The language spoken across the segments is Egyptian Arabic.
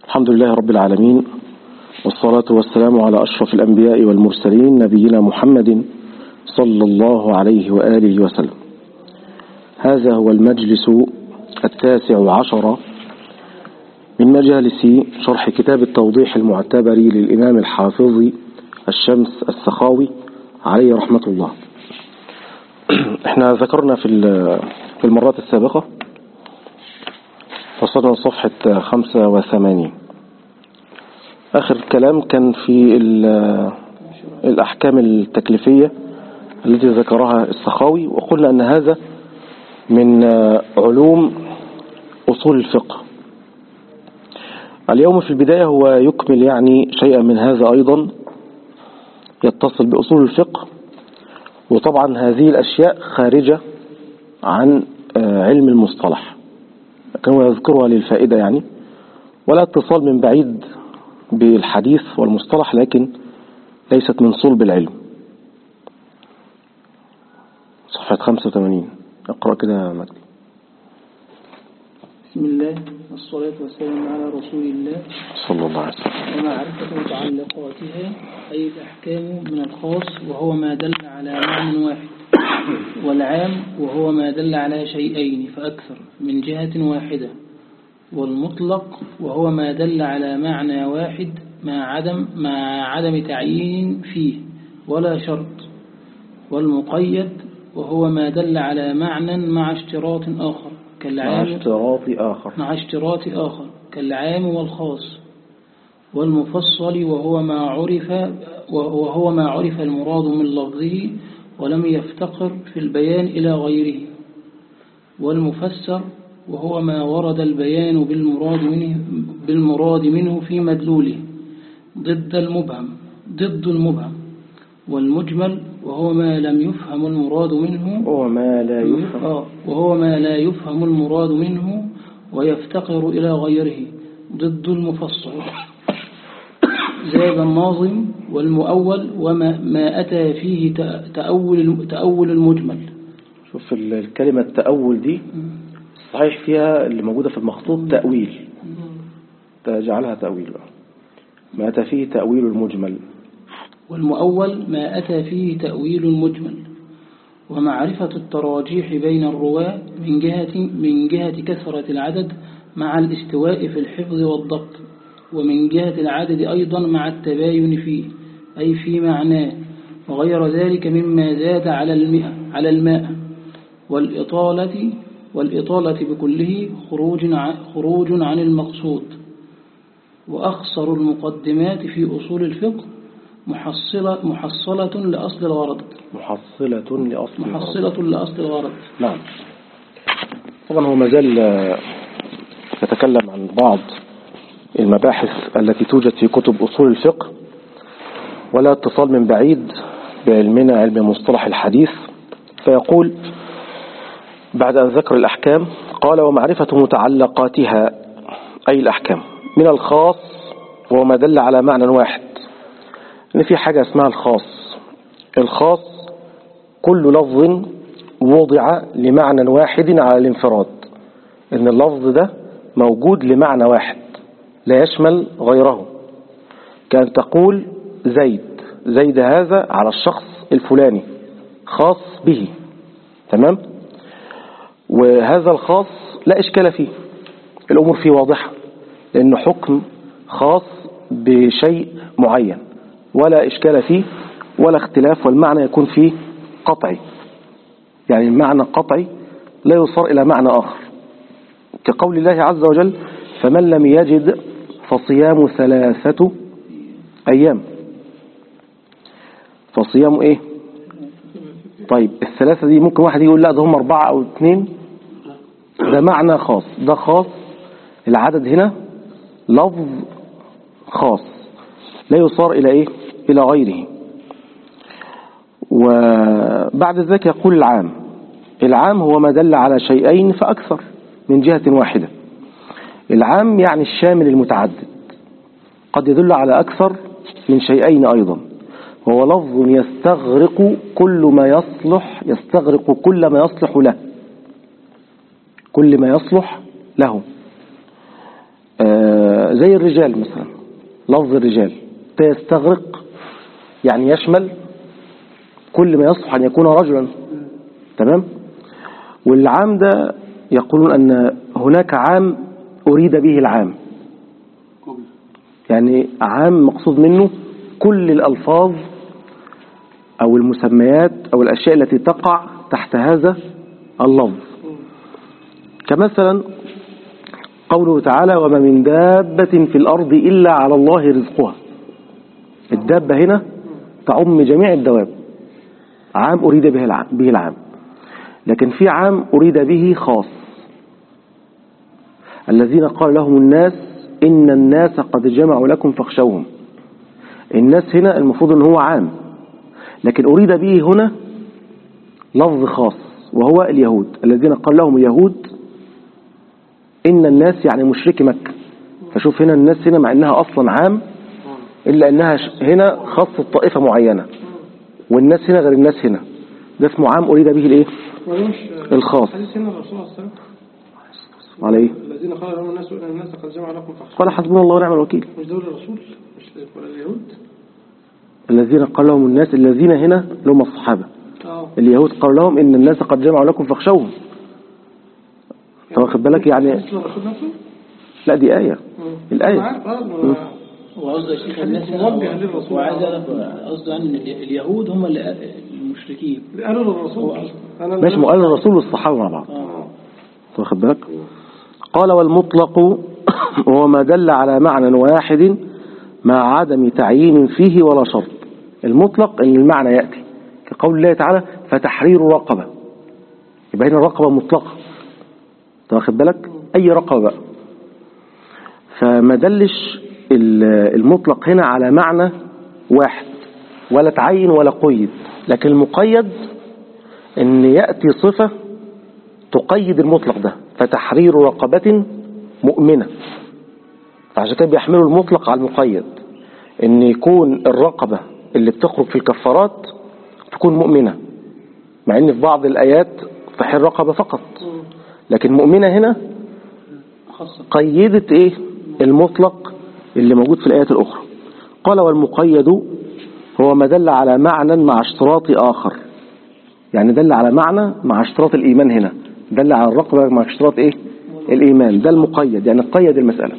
الحمد لله رب العالمين والصلاة والسلام على أشرف الأنبياء والمرسلين نبينا محمد صلى الله عليه وآله وسلم هذا هو المجلس التاسع عشر من مجالس شرح كتاب التوضيح المعتبر للإمام الحافظ الشمس السخاوي عليه رحمة الله احنا ذكرنا في في المرات السابقة وصلنا صفحة 85 آخر الكلام كان في الأحكام التكليفية التي ذكرها السخاوي وقلنا أن هذا من علوم أصول الفقه اليوم في البداية هو يكمل يعني شيئا من هذا أيضا يتصل بأصول الفقه وطبعا هذه الأشياء خارجة عن علم المصطلح كانوا يذكرها للفائدة يعني ولا اتصال من بعيد بالحديث والمصطلح لكن ليست من صلب العلم صفحة 85 اقرأ كده يا مجدي بسم الله والصلاة والسلام على رسول الله صلى الله عليه وسلم ومعرفة متعلقاتها أي الأحكام من الخاص وهو ما دل على معنى واحد والعام وهو ما دل على شيئين فأكثر من جهة واحدة والمطلق وهو ما دل على معنى واحد مع عدم مع عدم تعيين فيه ولا شرط والمقيد وهو ما دل على معنى مع اشتراط آخر مع كالعام اشتراط آخر مع اشتراط آخر كالعام والخاص والمفصل وهو ما عرف وهو ما عرف المراد من لفظه ولم يفتقر في البيان إلى غيره والمفسر وهو ما ورد البيان بالمراد منه, بالمراد منه في مدلوله ضد المبهم ضد المبهم والمجمل وهو ما لم يفهم المراد منه وما لا يفهم آه، وهو ما لا يفهم المراد منه ويفتقر إلى غيره ضد المفصل زاد الناظم والمؤول وما ما أتى فيه تأ- تأول تأول المجمل شوف ال- الكلمة التأول دي صحيح فيها اللي موجودة في المخطوط تأويل تجعلها تأويل بقى. ما أتى فيه تأويل المجمل والمؤول ما أتى فيه تأويل المجمل ومعرفة التراجيح بين الرواة من جهة من جهة كثرة العدد مع الاستواء في الحفظ والضبط ومن جهة العدد أيضا مع التباين فيه أي في معناه وغير ذلك مما زاد على المئة على الماء والإطالة والإطالة بكله خروج عن خروج عن المقصود وأخصر المقدمات في أصول الفقه محصلة محصلة لأصل الغرض محصلة لأصل الغرض. محصلة لأصل الغرض نعم طبعا هو مازال آه، يتكلم عن بعض المباحث التي توجد في كتب أصول الفقه ولا اتصال من بعيد بعلمنا علم مصطلح الحديث فيقول بعد أن ذكر الأحكام قال ومعرفة متعلقاتها أي الأحكام من الخاص وهو ما دل على معنى واحد إن في حاجة اسمها الخاص الخاص كل لفظ وضع لمعنى واحد على الانفراد إن اللفظ ده موجود لمعنى واحد لا يشمل غيره كأن تقول زيد زيد هذا على الشخص الفلاني خاص به تمام وهذا الخاص لا إشكال فيه الأمور فيه واضحة لأنه حكم خاص بشيء معين ولا إشكال فيه ولا اختلاف والمعنى يكون فيه قطعي يعني المعنى قطعي لا يصار إلى معنى آخر كقول الله عز وجل فمن لم يجد فصيام ثلاثة أيام فصيام إيه طيب الثلاثة دي ممكن واحد يقول لا ده هم أربعة أو اثنين ده معنى خاص ده خاص العدد هنا لفظ خاص لا يصار إلى إيه إلى غيره وبعد ذلك يقول العام العام هو ما دل على شيئين فأكثر من جهة واحدة العام يعني الشامل المتعدد قد يدل على أكثر من شيئين أيضا وهو لفظ يستغرق كل ما يصلح يستغرق كل ما يصلح له كل ما يصلح له آه آه، زي الرجال مثلا لفظ الرجال ده يستغرق يعني يشمل كل ما يصلح أن يكون رجلا تمام والعام ده يقولون أن هناك عام أريد به العام يعني عام مقصود منه كل الألفاظ أو المسميات أو الأشياء التي تقع تحت هذا اللفظ كمثلا قوله تعالى وما من دابة في الأرض إلا على الله رزقها الدابة هنا تعم جميع الدواب عام أريد به العام, به العام لكن في عام أريد به خاص الذين قال لهم الناس إن الناس قد جمعوا لكم فاخشوهم الناس هنا المفروض أن هو عام لكن أريد به هنا لفظ خاص وهو اليهود الذين قال لهم اليهود إن الناس يعني مشركي مكة فشوف هنا الناس هنا مع أنها أصلا عام إلا أنها ش- هنا خاصة طائفة معينة والناس هنا غير الناس هنا ده اسمه عام أريد به الإيه ومش الخاص. حديث هنا الرسول صلى الله عليه وسلم على إيه الذين قال لهم الناس ان الناس قد جمع لكم فاخشوا قال حسبنا الله ونعم الوكيل مش دول الرسول مش ولا اليهود الذين قال لهم الناس الذين هنا لهم الصحابة اه اليهود قال لهم إن الناس قد جمعوا لكم فاخشوهم طب واخد بالك يعني حديث الرسول نفسه لا دي آية مم. الآية. أنا عارف، آه، ما- وقصد الشيخ الناس حديث موجه للرسول. وعايز أعرف قصده عن إن اليهود هم اللي المشركين قالوا للرسول انا ماشي ما قال الرسول والصحابة مع بعض آه. واخد بالك قال والمطلق هو ما دل على معنى واحد مع عدم تعيين فيه ولا شرط المطلق ان المعنى يأتي كقول الله تعالى فتحرير رقبة يبقى هنا الرقبة مطلقة أنت واخد بالك اي رقبة بقى فما دلش ال- المطلق هنا على معنى واحد ولا تعين ولا قيد لكن المقيد ان يأتي صفة تقيد المطلق ده فتحرير رقبة مؤمنة فعشان كده بيحملوا المطلق على المقيد ان يكون الرقبة اللي بتخرج في الكفارات تكون مؤمنة مع ان في بعض الآيات تحرير رقبة فقط لكن مؤمنة هنا خاصة قيدت ايه المطلق اللي موجود في الآيات الأخرى قال والمقيد هو ما دل على معنى مع اشتراط آخر يعني دل على معنى مع اشتراط الإيمان هنا دل على الرقبة مع اشتراط ايه الإيمان ده المقيد يعني قيد المسألة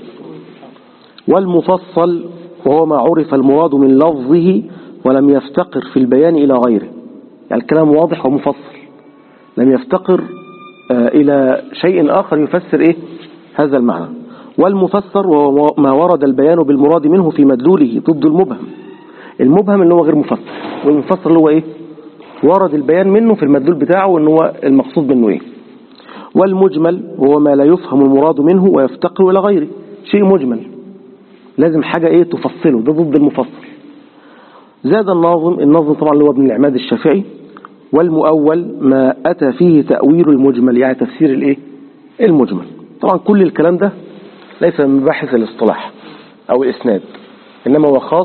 والمفصل وهو ما عرف المراد من لفظه ولم يفتقر في البيان إلى غيره يعني الكلام واضح ومفصل لم يفتقر آه، إلى شيء آخر يفسر إيه هذا المعنى والمفسر وهو ما ورد البيان بالمراد منه في مدلوله ضد المبهم المبهم اللي هو غير مفسر والمفسر اللي هو إيه ورد البيان منه في المدلول بتاعه ان هو المقصود منه إيه والمجمل وهو ما لا يفهم المراد منه ويفتقر إلى غيره شيء مجمل لازم حاجة إيه تفصله ده ضد المفصل زاد الناظم الناظم طبعا اللي هو ابن العماد الشافعي والمؤول ما أتى فيه تأويل المجمل يعني تفسير الإيه المجمل طبعا كل الكلام ده ليس من مباحث الاصطلاح أو الإسناد إنما هو خاص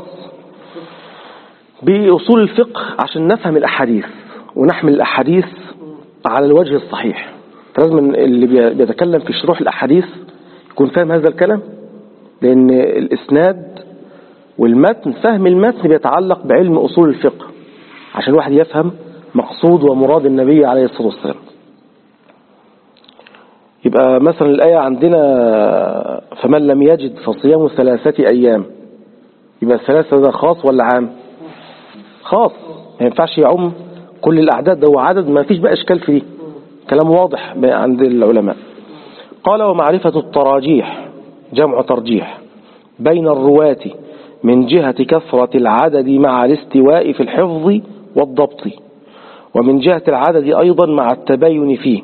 بأصول الفقه عشان نفهم الأحاديث ونحمل الأحاديث على الوجه الصحيح فلازم اللي بي- بيتكلم في شروح الأحاديث يكون فاهم هذا الكلام لأن الإسناد والمتن فهم المتن بيتعلق بعلم أصول الفقه عشان الواحد يفهم مقصود ومراد النبي عليه الصلاة والسلام يبقى مثلا الآية عندنا فمن لم يجد فصيام ثلاثة أيام يبقى الثلاثة ده خاص ولا عام خاص ما ينفعش يعم كل الأعداد ده هو عدد ما فيش بقى إشكال في دي كلام واضح عند العلماء قال ومعرفة التراجيح جمع ترجيح بين الرواة من جهة كثرة العدد مع الاستواء في الحفظ والضبط ومن جهة العدد أيضا مع التباين فيه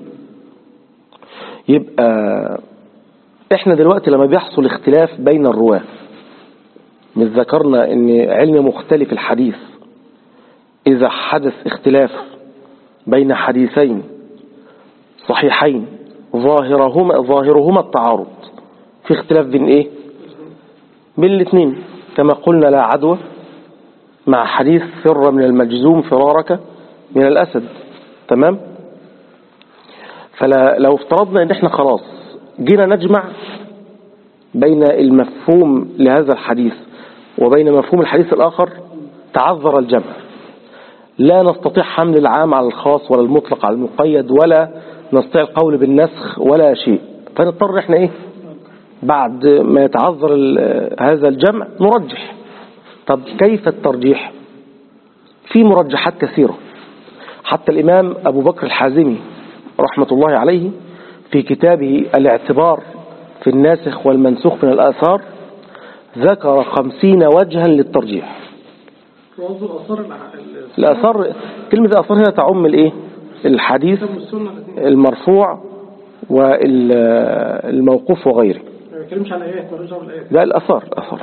يبقى احنا دلوقتي لما بيحصل اختلاف بين الرواة مش ذكرنا ان علم مختلف الحديث اذا حدث اختلاف بين حديثين صحيحين ظاهرهما ظاهرهما التعارض في اختلاف بين ايه بين الاثنين كما قلنا لا عدوى مع حديث فر من المجزوم فرارك من الأسد تمام فلو افترضنا ان احنا خلاص جينا نجمع بين المفهوم لهذا الحديث وبين مفهوم الحديث الآخر تعذر الجمع لا نستطيع حمل العام على الخاص ولا المطلق على المقيد ولا نستطيع القول بالنسخ ولا شيء فنضطر احنا ايه بعد ما يتعذر ال- هذا الجمع نرجح طب كيف الترجيح في مرجحات كثيرة حتى الإمام أبو بكر الحازمي رحمة الله عليه في كتابه الاعتبار في الناسخ والمنسوخ من الآثار ذكر خمسين وجها للترجيح وانظر اثار الع- ال- الآثار كلمة الآثار هنا تعم الإيه الحديث الكتاب والسنه الاثنين المرفوع والموقوف وغيره ما بيتكلمش عن ايات مالوش دعوه بالايات لا الأثار الأثار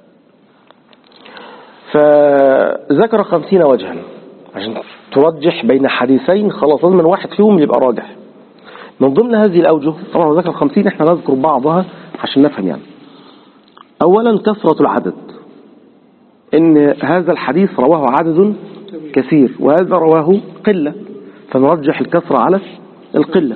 فذكر خمسين وجها عشان ترجح بين حديثين خلاص لازم واحد فيهم يبقى راجح من ضمن هذه الأوجه طبعا هو ذكر خمسين احنا نذكر بعضها عشان نفهم يعني أولا كثرة العدد إن هذا الحديث رواه عدد كثير وهذا رواه قلة فنرجح الكثرة على القلة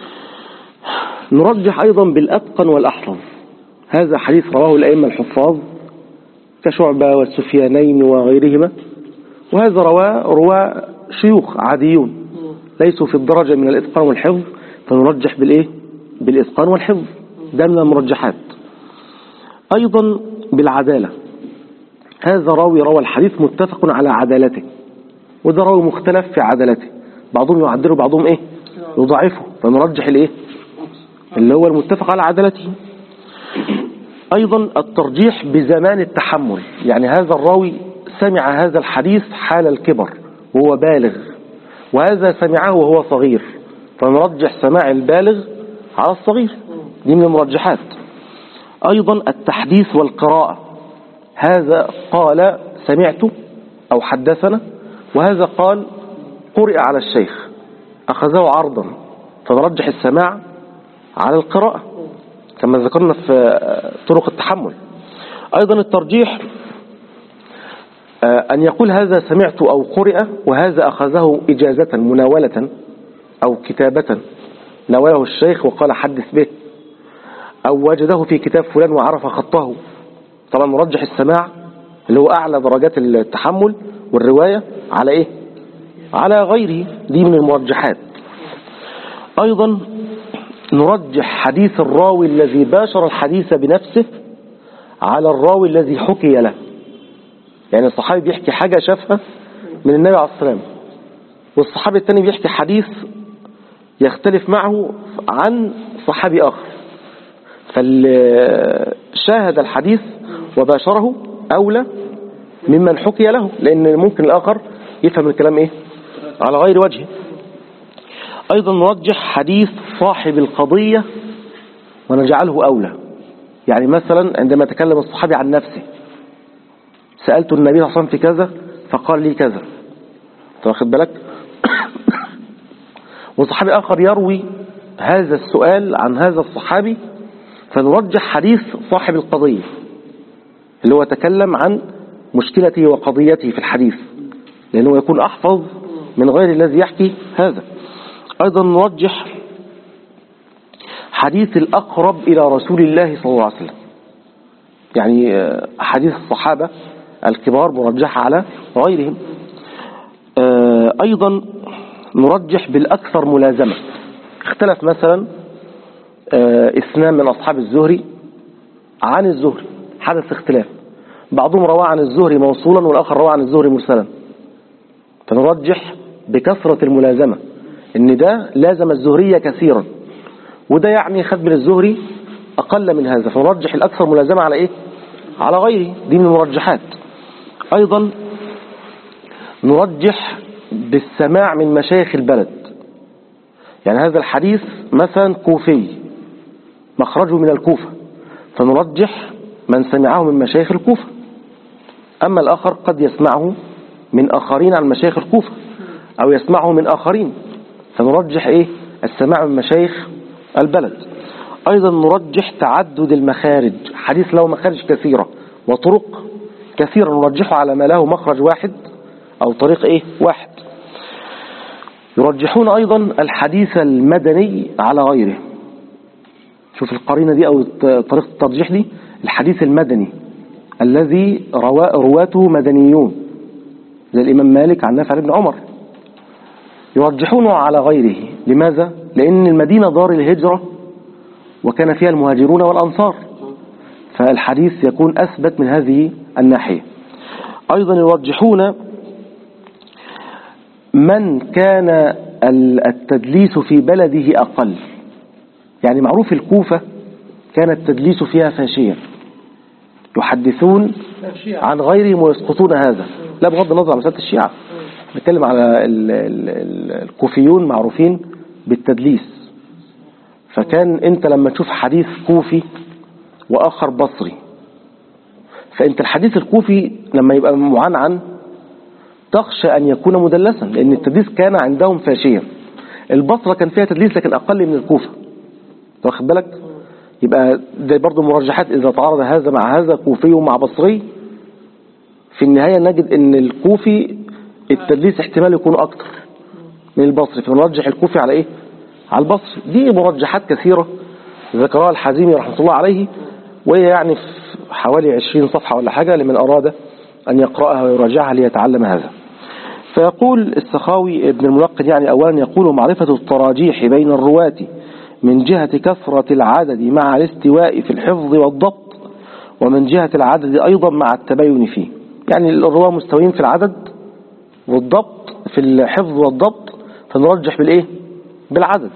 نرجح أيضا بالأتقن والأحفظ هذا حديث رواه الأئمة الحفاظ كشعبة والسفيانين وغيرهما وهذا رواه رواه شيوخ عاديون ليسوا في الدرجة من الإتقان والحفظ فنرجح بالإيه؟ بالإتقان والحفظ ده من المرجحات أيضا بالعدالة هذا راوي روى الحديث متفق على عدالته وده راوي مختلف في عدالته بعضهم يعدله بعضهم إيه يضعفه فنرجح الإيه اللي هو المتفق على عدالته أيضا الترجيح بزمان التحمل يعني هذا الراوي سمع هذا الحديث حال الكبر وهو بالغ وهذا سمعه وهو صغير فنرجح سماع البالغ على الصغير دي من المرجحات أيضا التحديث والقراءة هذا قال سمعت أو حدثنا وهذا قال قرئ على الشيخ أخذه عرضا فنرجح السماع على القراءة كما ذكرنا في طرق التحمل أيضا الترجيح أن يقول هذا سمعت أو قرئ وهذا أخذه إجازة مناولة أو كتابة ناوله الشيخ وقال حدث به أو وجده في كتاب فلان وعرف خطه طبعا نرجح السماع اللي هو أعلى درجات التحمل والرواية على إيه على غيره دي من المرجحات أيضا نرجح حديث الراوي الذي باشر الحديث بنفسه على الراوي الذي حكي له يعني الصحابي بيحكي حاجة شافها من النبي عليه السلام والصحابي الثاني بيحكي حديث يختلف معه عن صحابي آخر فاللي شاهد الحديث وباشره أولى ممن حكي له لأن ممكن الآخر يفهم الكلام إيه على غير وجهه أيضا نرجح حديث صاحب القضية ونجعله أولى يعني مثلا عندما تكلم الصحابي عن نفسه سألت النبي صلى الله عليه وسلم في كذا فقال لي كذا واخد بالك وصحابي آخر يروي هذا السؤال عن هذا الصحابي فنرجح حديث صاحب القضية اللي هو تكلم عن مشكلته وقضيته في الحديث لأنه يكون أحفظ من غير الذي يحكي هذا أيضا نرجح حديث الأقرب إلى رسول الله صلى الله عليه وسلم يعني حديث الصحابة الكبار مرجح على غيرهم أيضا نرجح بالأكثر ملازمة اختلف مثلا اثنان من أصحاب الزهري عن الزهري حدث اختلاف بعضهم روى عن الزهري موصولا والآخر روى عن الزهري مرسلا فنرجح بكثرة الملازمة ان ده لازم الزهرية كثيرا وده يعني خد من الزهري أقل من هذا فنرجح الأكثر ملازمة على إيه على غيره دي من المرجحات أيضا نرجح بالسماع من مشايخ البلد يعني هذا الحديث مثلا كوفي مخرجه من الكوفة فنرجح من سمعه من مشايخ الكوفة أما الآخر قد يسمعه من آخرين عن مشايخ الكوفة أو يسمعه من آخرين فنرجح إيه السماع من مشايخ البلد أيضا نرجح تعدد المخارج حديث له مخارج كثيرة وطرق كثيرة نرجحه على ما له مخرج واحد أو طريق إيه واحد يرجحون أيضا الحديث المدني على غيره شوف القرينة دي أو الط- طريقة الترجيح دي الحديث المدني الذي روا- رواته مدنيون زي الإمام مالك عن نافع بن عمر يرجحونه على غيره لماذا؟ لأن المدينة دار الهجرة وكان فيها المهاجرون والأنصار فالحديث يكون أثبت من هذه الناحية أيضا يرجحون من كان ال- التدليس في بلده أقل يعني معروف الكوفة كان التدليس فيها فاشيا يحدثون الشيعة عن غيرهم ويسقطون هذا لا بغض النظر عن مسألة الشيعة نتكلم على ال- ال- ال- الكوفيون معروفين بالتدليس فكان انت لما تشوف حديث كوفي واخر بصري فانت الحديث الكوفي لما يبقى معنعن تخشى ان يكون مدلسا لان التدليس كان عندهم فاشيا البصرة كان فيها تدليس لكن اقل من الكوفة واخد بالك يبقى زي برضو مرجحات اذا تعارض هذا مع هذا كوفي ومع بصري في النهاية نجد ان الكوفي التدليس احتمال يكون اكتر من البصري فنرجح الكوفي على ايه على البصري دي مرجحات كثيرة ذكرها الحزيمي رحمة الله عليه وهي يعني في حوالي 20 صفحة ولا حاجة لمن أراد أن يقرأها ويراجعها ليتعلم هذا فيقول السخاوي ابن الملقن يعني أولا يقول معرفة التراجيح بين الرواة من جهة كثرة العدد مع الاستواء في الحفظ والضبط ومن جهة العدد أيضا مع التباين فيه يعني الرواة مستويين في العدد والضبط في الحفظ والضبط فنرجح بالإيه بالعدد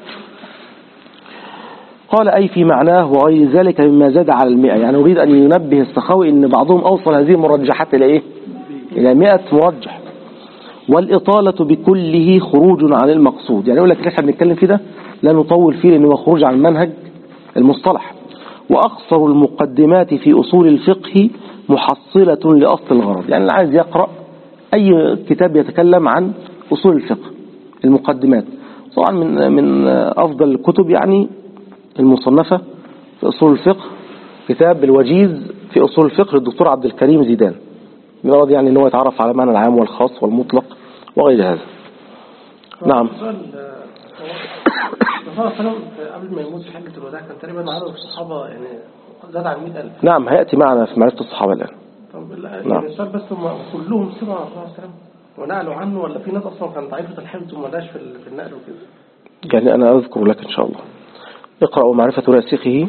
قال أي في معناه وغير ذلك مما زاد على المئة يعني أريد أن ينبه السخاوي أن بعضهم أوصل هذه المرجحات إلى إيه إلى مئة مرجح والإطالة بكله خروج عن المقصود يعني يقول لك اللي احنا بنتكلم فيه ده لا نطول فيه لأنه خروج عن منهج المصطلح وأقصر المقدمات في أصول الفقه محصلة لأصل الغرض يعني اللي عايز يقرأ أي كتاب يتكلم عن أصول الفقه المقدمات طبعا من من أفضل الكتب يعني المصنفة في أصول الفقه كتاب الوجيز في أصول الفقه للدكتور عبد الكريم زيدان يراد يعني أنه يتعرف على معنى العام والخاص والمطلق وغير هذا نعم سؤال الرسول صلى الله عليه وسلم قبل ما يموت في حجة الوداع كان تقريبا عدد الصحابة يعني زاد عن 100000 نعم هيأتي معنا في معرفة الصحابة الآن طب لا، نعم. يعني السؤال بس هم كلهم سمعوا عن الرسول صلى الله عليه وسلم ونقلوا عنه ولا في ناس اصلا كانت ضعيفة الحفظ وما لهاش في ال- في النقل وكده يعني أنا أذكر لك إن شاء الله اقرأ معرفة راسخه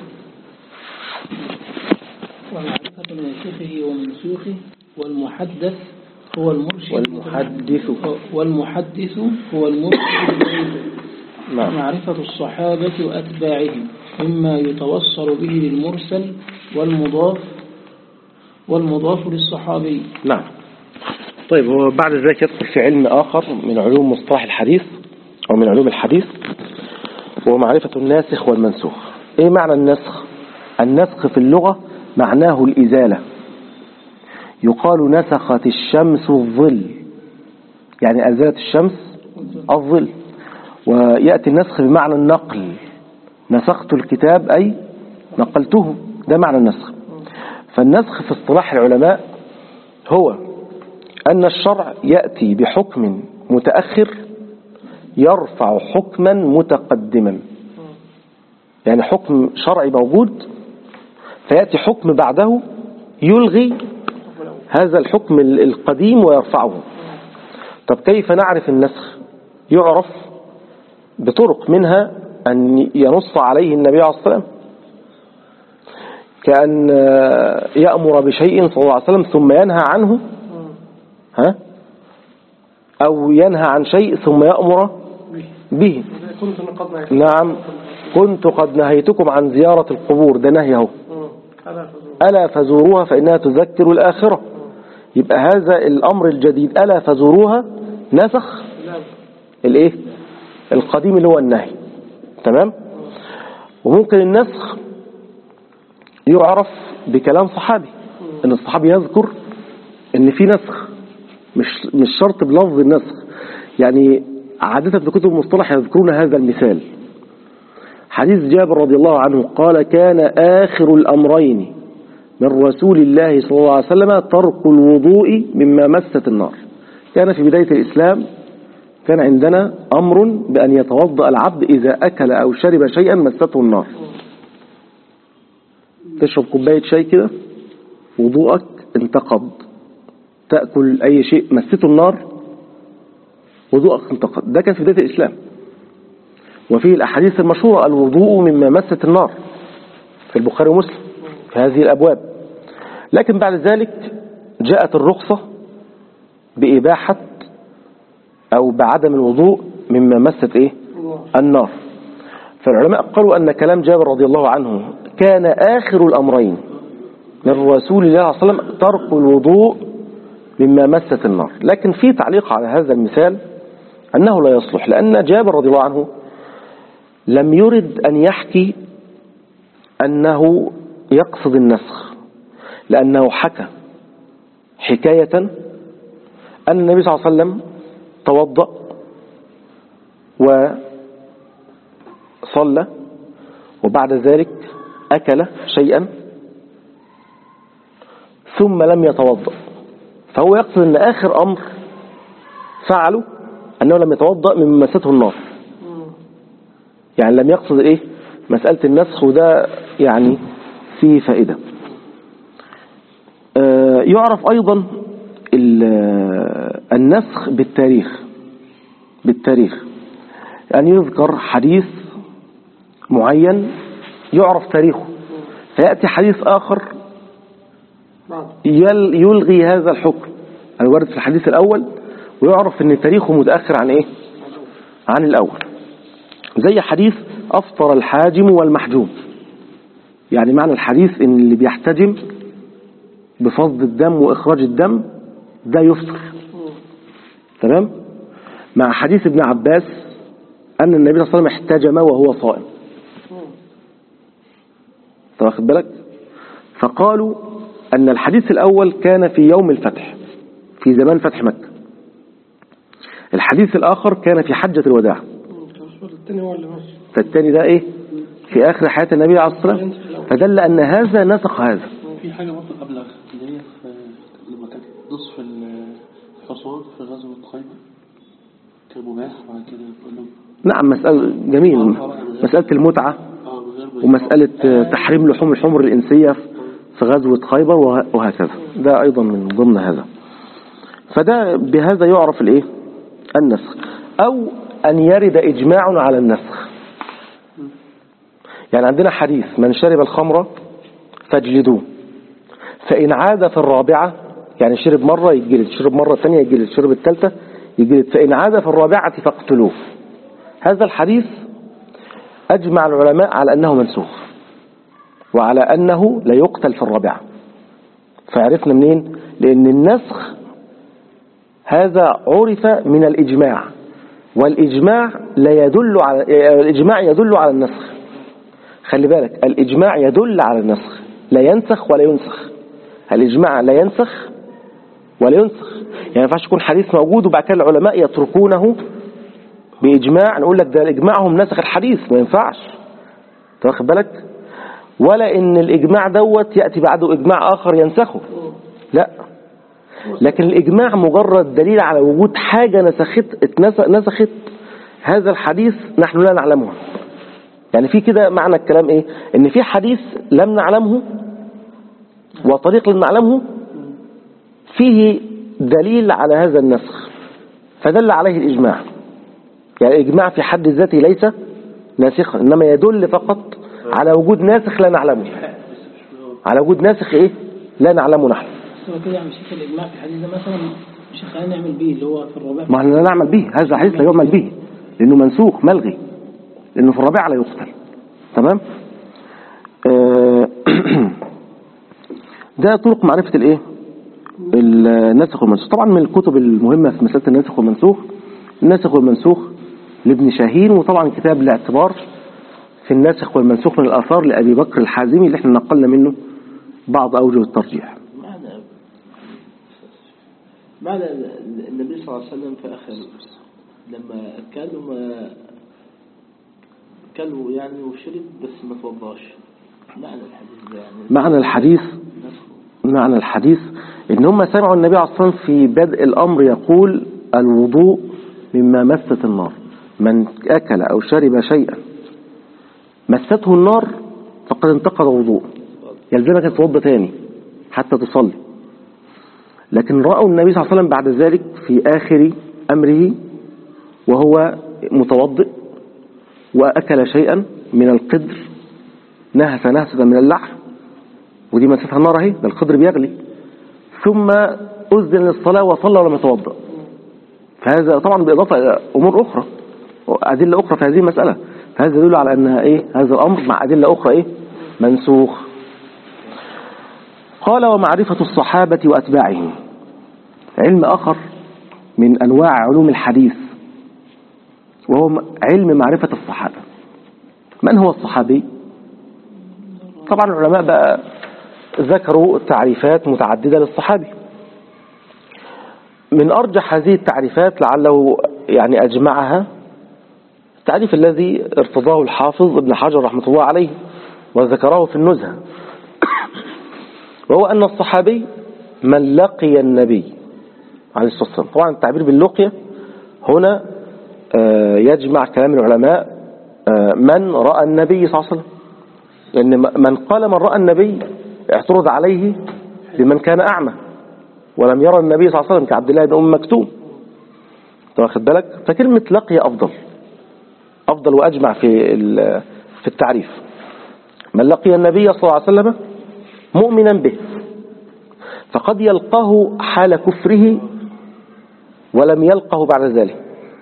ومعرفة ناسخه ومنسوخه والمحدث هو المرشد والمحدث. والمحدث هو المرشد إليه. نعم معرفة الصحابة وأتباعهم مما يتوصل به للمرسل والمضاف والمضاف للصحابي نعم طيب هو بعد ذلك يدخل في علم آخر من علوم مصطلح الحديث أو من علوم الحديث وهو معرفة الناسخ والمنسوخ إيه معنى النسخ النسخ في اللغة معناه الإزالة يقال نسخت الشمس الظل يعني أزالت الشمس الظل ويأتي النسخ بمعنى النقل نسخت الكتاب أي نقلته ده معنى النسخ فالنسخ في اصطلاح العلماء هو أن الشرع يأتي بحكم متأخر يرفع حكما متقدما يعني حكم شرعي موجود فيأتي حكم بعده يلغي هذا الحكم ال- القديم ويرفعه طب كيف نعرف النسخ يعرف بطرق منها أن ينص عليه النبي عليه الصلاة والسلام كأن آه، يأمر بشيء صلى الله عليه وسلم ثم ينهى عنه ها أو ينهى عن شيء ثم يأمر به كنت نقضنا عليه. نعم كنت قد نهيتكم عن زيارة القبور ده نهي اهو مم. هذا فضول. ألا فزوروها فإنها تذكر الآخرة يبقى هذا الأمر الجديد ألا فزوروها نسخ لا الايه القديم اللي هو النهي تمام وممكن النسخ يعرف بكلام صحابي ان الصحابي يذكر ان في نسخ مش مش شرط بلفظ النسخ يعني عادة في كتب المصطلح يذكرون هذا المثال حديث جابر رضي الله عنه قال كان آخر الأمرين من رسول الله صلى الله عليه وسلم ترك الوضوء مما مست النار كان في بداية الإسلام كان عندنا أمر بأن يتوضأ العبد إذا أكل أو شرب شيئا مسته النار تشرب كوباية شاي كده وضوءك انتقض تأكل أي شيء مسته النار وضوءك انتقض ده كان في بداية الإسلام وفيه الأحاديث المشهورة الوضوء مما مست النار في البخاري ومسلم في هذه الأبواب لكن بعد ذلك جاءت الرخصة بإباحة أو بعدم الوضوء مما مست إيه النار فالعلماء قالوا أن كلام جابر رضي الله عنه كان آخر الأمرين من رسول الله صلى الله عليه وسلم ترك الوضوء مما مست النار لكن في تعليق على هذا المثال أنه لا يصلح لأن جابر رضي الله عنه لم يرد أن يحكي أنه يقصد النسخ لأنه حكى حكاية أن النبي صلى الله عليه وسلم توضأ وصلى وبعد ذلك أكل شيئا ثم لم يتوضأ فهو يقصد أن آخر أمر فعله أنه لم يتوضأ من مسته النار يعني لم يقصد إيه مسألة النسخ وده يعني فيه فائدة آه، يعرف أيضا ال- النسخ بالتاريخ بالتاريخ يعني يذكر حديث معين يعرف تاريخه فيأتي حديث آخر بعد يل- يلغي هذا الحكم الوارد في الحديث الأول ويعرف أن تاريخه متأخر عن إيه عن الأول زي حديث أفطر الحاجم والمحجوم يعني معنى الحديث أن اللي بيحتجم بفض الدم وإخراج الدم ده يفطر تمام مع حديث ابن عباس أن النبي صلى الله عليه وسلم احتجم وهو صائم طب واخد بالك فقالوا أن الحديث الأول كان في يوم الفتح في زمان فتح مكة الحديث الآخر كان في حجة الوداع الرسول التاني هو اللي ماشي فالتاني ده إيه في آخر حياة النبي عليه الصلاة والسلام فدل أن هذا نسخ هذا في حاجة برضه قبل اللي هي في لما كان نصف الحصان في غزوة خيبر كان مباح وبعد كده يقول لهم نعم مسألة جميل مسألة المتعة اه من غير ومسألة تحريم لحوم الحمر الإنسية في غزوة خيبر وه- وهكذا ده أيضا من ضمن هذا فده بهذا يعرف الإيه النسخ أو أن يرد إجماع على النسخ يعني عندنا حديث من شرب الخمر فاجلدوه فإن عاد في الرابعة يعني شرب مرة يتجلد شرب مرة ثانية يتجلد شرب الثالثة يتجلد فإن عاد في الرابعة فاقتلوه هذا الحديث أجمع العلماء على أنه منسوخ وعلى أنه لا يقتل في الرابعة فعرفنا منين لأن النسخ هذا عرف من الإجماع والإجماع لا يدل على الإجماع يدل على النسخ خلي بالك الإجماع يدل على النسخ لا ينسخ ولا ينسخ الإجماع لا ينسخ ولا ينسخ يعني ما ينفعش يكون حديث موجود وبعد كده العلماء يتركونه بإجماع نقول لك ده إجماعهم نسخ الحديث ما ينفعش أنت واخد بالك ولا إن الإجماع دوت يأتي بعده إجماع آخر ينسخه لا لكن الإجماع مجرد دليل على وجود حاجة نسخت اتنس- نسخت هذا الحديث نحن لا نعلمه يعني في كده معنى الكلام إيه إن في حديث لم نعلمه وطريق لم نعلمه فيه دليل على هذا النسخ فدل عليه الإجماع يعني الإجماع في حد ذاته ليس ناسخا إنما يدل فقط على وجود ناسخ لا نعلمه على وجود ناسخ إيه لا نعلمه نحن بس هو كده يعني شيخ الإجماع في الحديث ده مثلا مش هيخلينا نعمل بيه اللي هو في الرباع ما احنا لا نعمل به هذا الحديث لا يعمل به لأنه منسوخ ملغي لأنه في الرابعة لا يقتل تمام آه، ده طرق معرفة الايه الناسخ والمنسوخ طبعا من الكتب المهمة في مسألة الناسخ والمنسوخ الناسخ والمنسوخ لابن شاهين وطبعا كتاب الاعتبار في الناسخ والمنسوخ من الآثار لأبي بكر الحازمي اللي احنا نقلنا منه بعض أوجه الترجيح معنى معنى النبي صلى الله عليه وسلم في آخر لما كانوا ما كلوا يعني وشرب بس ما توضاش معنى الحديث ده يعني معنى الحديث نسخه معنى الحديث ان هم سمعوا النبي عليه الصلاة والسلام في بدء الامر يقول الوضوء مما مست النار من اكل او شرب شيئا مسته النار فقد انتقض وضوء يلزمك أن تتوضا تاني حتى تصلي لكن رأوا النبي صلى الله عليه وسلم بعد ذلك في آخر أمره وهو متوضئ وأكل شيئا من القدر نهس نهسة من اللحم ودي مسيتها النار اهي ده القدر بيغلي ثم أذن للصلاة وصلى ولم يتوضأ فهذا طبعا بإضافة إلى أمور أخرى أدلة أخرى في هذه المسألة فهذا يدل على أنها إيه هذا الأمر مع أدلة أخرى إيه منسوخ قال ومعرفة الصحابة وأتباعهم علم آخر من أنواع علوم الحديث وهو علم معرفة الصحابة من هو الصحابي طبعا العلماء بقى ذكروا تعريفات متعددة للصحابي من أرجح هذه التعريفات لعله يعني أجمعها التعريف الذي ارتضاه الحافظ ابن حجر رحمة الله عليه وذكره في النزهة وهو أن الصحابي من لقي النبي عليه الصلاة والسلام طبعا التعبير باللقية هنا آه، يجمع كلام العلماء آه، من رأى النبي صلى الله عليه وسلم لأن من قال من رأى النبي اعترض عليه لمن كان أعمى ولم يرى النبي صلى الله عليه وسلم كعبد الله بن أم مكتوم أنت واخد بالك فكلمة لقي أفضل أفضل وأجمع في ال- في التعريف من لقي النبي صلى الله عليه وسلم مؤمنا به فقد يلقاه حال كفره ولم يلقه بعد ذلك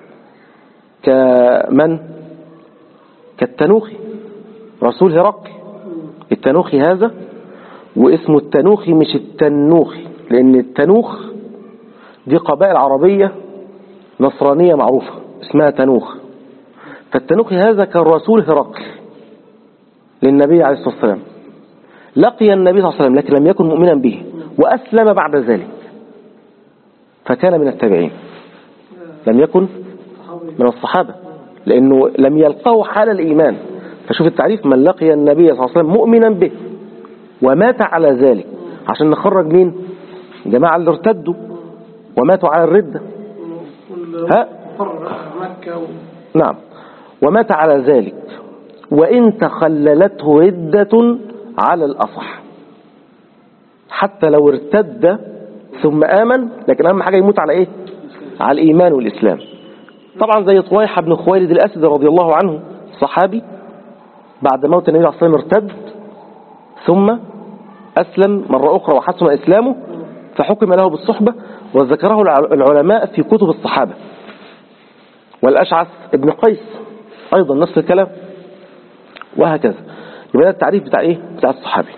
كمن كالتنوخي رسول هرقل التنوخي هذا واسمه التنوخي مش التنوخي لأن التنوخ دي قبائل عربية نصرانية معروفة اسمها تنوخ فالتنوخي هذا كان رسول هرقل للنبي عليه الصلاة والسلام لقي النبي صلى الله عليه وسلم لكن لم يكن مؤمنا به وأسلم بعد ذلك فكان من التابعين لم يكن من الصحابة لأنه لم يلقه حال الإيمان فشوف التعريف من لقي النبي صلى الله عليه وسلم مؤمنا به ومات على ذلك عشان نخرج مين جماعة اللي ارتدوا وماتوا على الردة ها مكة و... نعم ومات على ذلك وإن تخللته ردة على الأصح حتى لو ارتد ثم آمن لكن أهم حاجة يموت على إيه على الإيمان والإسلام طبعا زي طويحة بن خويلد الأسد رضي الله عنه صحابي بعد موت النبي صلى الله عليه وسلم ارتد ثم أسلم مرة أخرى وحسن إسلامه فحكم له بالصحبة وذكره الع- العلماء في كتب الصحابة والأشعث ابن قيس أيضا نفس الكلام وهكذا يبقى ده التعريف بتاع إيه بتاع الصحابي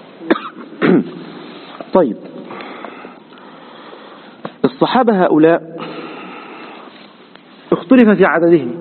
طيب الصحابة هؤلاء اختلف في عددهم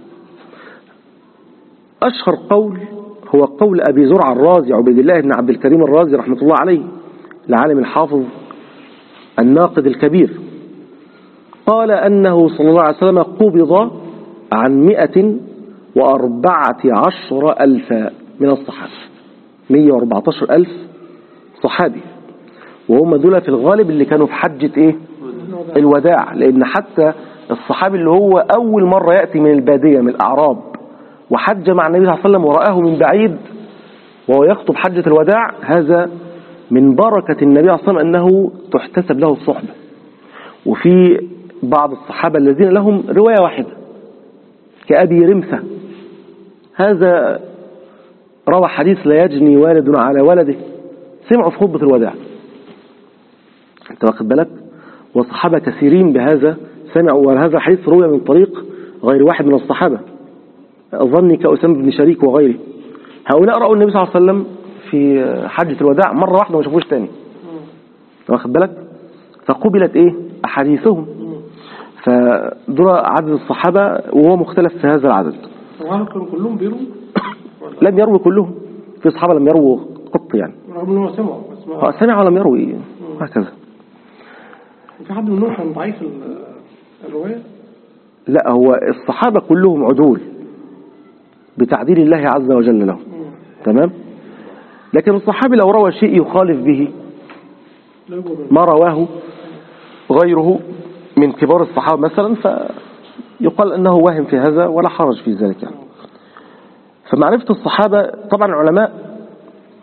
أشهر قول هو قول أبي زرع الرازي عبيد الله بن عبد الكريم الرازي رحمة الله عليه العالم الحافظ الناقد الكبير قال أنه صلى الله عليه وسلم قبض عن مئة وأربعة عشر ألفا من الصحابة مية وأربعة عشر ألف صحابي وهم دول في الغالب اللي كانوا في حجة إيه الوداع لأن حتى الصحابي اللي هو أول مرة يأتي من البادية من الأعراب وحج مع النبي صلى الله عليه وسلم ورآه من بعيد وهو يخطب حجة الوداع هذا من بركة النبي صلى الله عليه وسلم أنه تحتسب له الصحبة وفي بعض الصحابة الذين لهم رواية واحدة كأبي رمثة هذا روى حديث لا يجني والد على ولده سمعوا في خطبة الوداع انت واخد بالك وصحابة كثيرين بهذا سمعوا وهذا الحديث روي من طريق غير واحد من الصحابة أظني كأسامة بن شريك وغيره هؤلاء رأوا النبي صلى الله عليه وسلم في حجة الوداع مرة واحدة وما شافوش تاني واخد بالك فقبلت ايه أحاديثهم فدول عدد الصحابة وهو مختلف في هذا العدد وهل كانوا كلهم بيروا ولا لم يروي كلهم في صحابة لم يرووا قط يعني رغم ان هو سمعوا بس ما هو سمع ولم يروي هكذا في حد منهم كان ضعيف ال- الرواية لا هو الصحابة كلهم عدول بتعديل الله عز وجل لهم تمام لكن الصحابي لو روى شيء يخالف به لا يقول ما رواه غيره من كبار الصحابة مثلا فيقال أنه واهم في هذا ولا حرج في ذلك يعني. فمعرفة الصحابة طبعا العلماء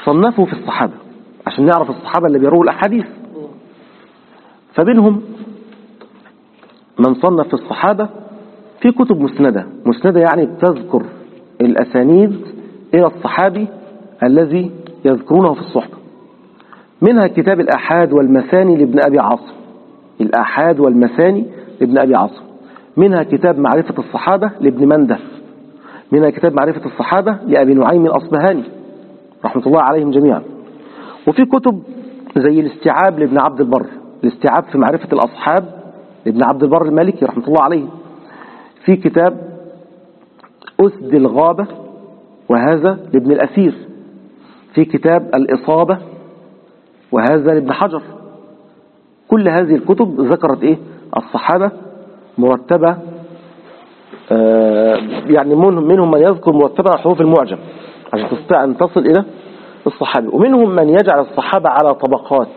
صنفوا في الصحابة عشان نعرف الصحابة اللي بيرووا الأحاديث فبينهم من صنف في الصحابة في كتب مسندة مسندة يعني بتذكر الأسانيد إلى الصحابي الذي يذكرونه في الصحبة منها كتاب الآحاد والمثاني لابن أبي عاصم الآحاد والمثاني لابن أبي عاصم منها كتاب معرفة الصحابة لابن منده منها كتاب معرفة الصحابة لأبي نعيم الأصبهاني رحمة الله عليهم جميعا وفي كتب زي الاستيعاب لابن عبد البر الاستيعاب في معرفة الأصحاب لابن عبد البر المالكي رحمة الله عليه في كتاب أسد الغابة وهذا لابن الأثير في كتاب الإصابة وهذا لابن حجر كل هذه الكتب ذكرت إيه الصحابة مرتبة آه، يعني منهم منهم من يذكر مرتبة على حروف المعجم عشان تستطيع أن تصل إلى الصحابي ومنهم من يجعل الصحابة على طبقات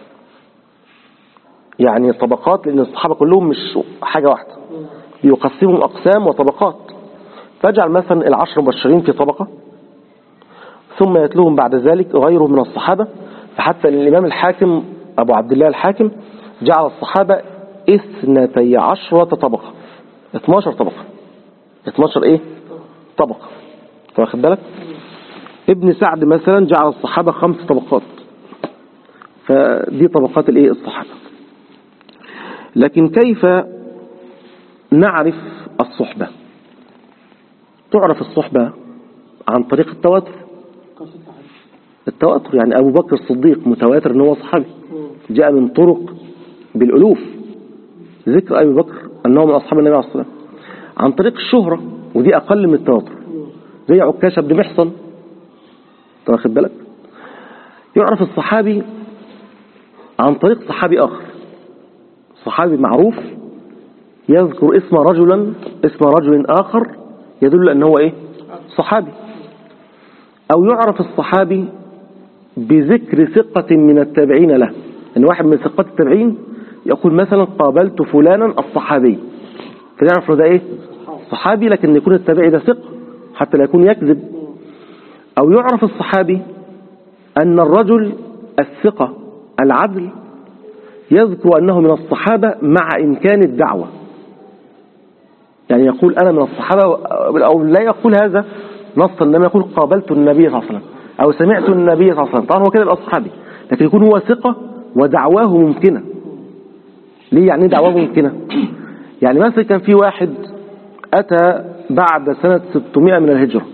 يعني طبقات لأن الصحابة كلهم مش حاجة واحدة يقسمهم أقسام وطبقات فاجعل مثلا العشر مبشرين في طبقة ثم يتلوهم بعد ذلك غيره من الصحابة فحتى الإمام الحاكم أبو عبد الله الحاكم جعل الصحابة اثنتي عشرة طبقة 12 طبقة 12 ايه طبقة واخد بالك ابن سعد مثلا جعل الصحابة خمس طبقات فدي طبقات الايه الصحابة لكن كيف نعرف الصحبة تعرف الصحبة عن طريق التواتر التواتر يعني أبو بكر الصديق متواتر أنه هو صحابي جاء من طرق بالألوف ذكر أبي بكر أنه من أصحاب النبي عليه الصلاة والسلام عن طريق الشهرة ودي أقل من التواتر زي عكاشة بن محصن أنت واخد بالك يعرف الصحابي عن طريق صحابي آخر صحابي معروف يذكر اسم رجلا اسم رجل آخر يدل أنه هو إيه صحابي أو يعرف الصحابي بذكر ثقة من التابعين له أن واحد من ثقات التابعين يقول مثلا قابلت فلانا الصحابي فنعرف له ده إيه صحابي لكن يكون التابعي ده ثقة حتى لا يكون يكذب أو يعرف الصحابي أن الرجل الثقة العدل يذكر أنه من الصحابة مع إمكان الدعوة يعني يقول أنا من الصحابة أو لا يقول هذا نصا لما يقول قابلت النبي صلى الله عليه وسلم أو سمعت النبي صلى الله عليه وسلم طبعا هو كده يبقى صحابي لكن يكون هو ثقة ودعواه ممكنة ليه يعني إيه دعواه ممكنة يعني مثلا كان في واحد أتى بعد سنة 600 من الهجرة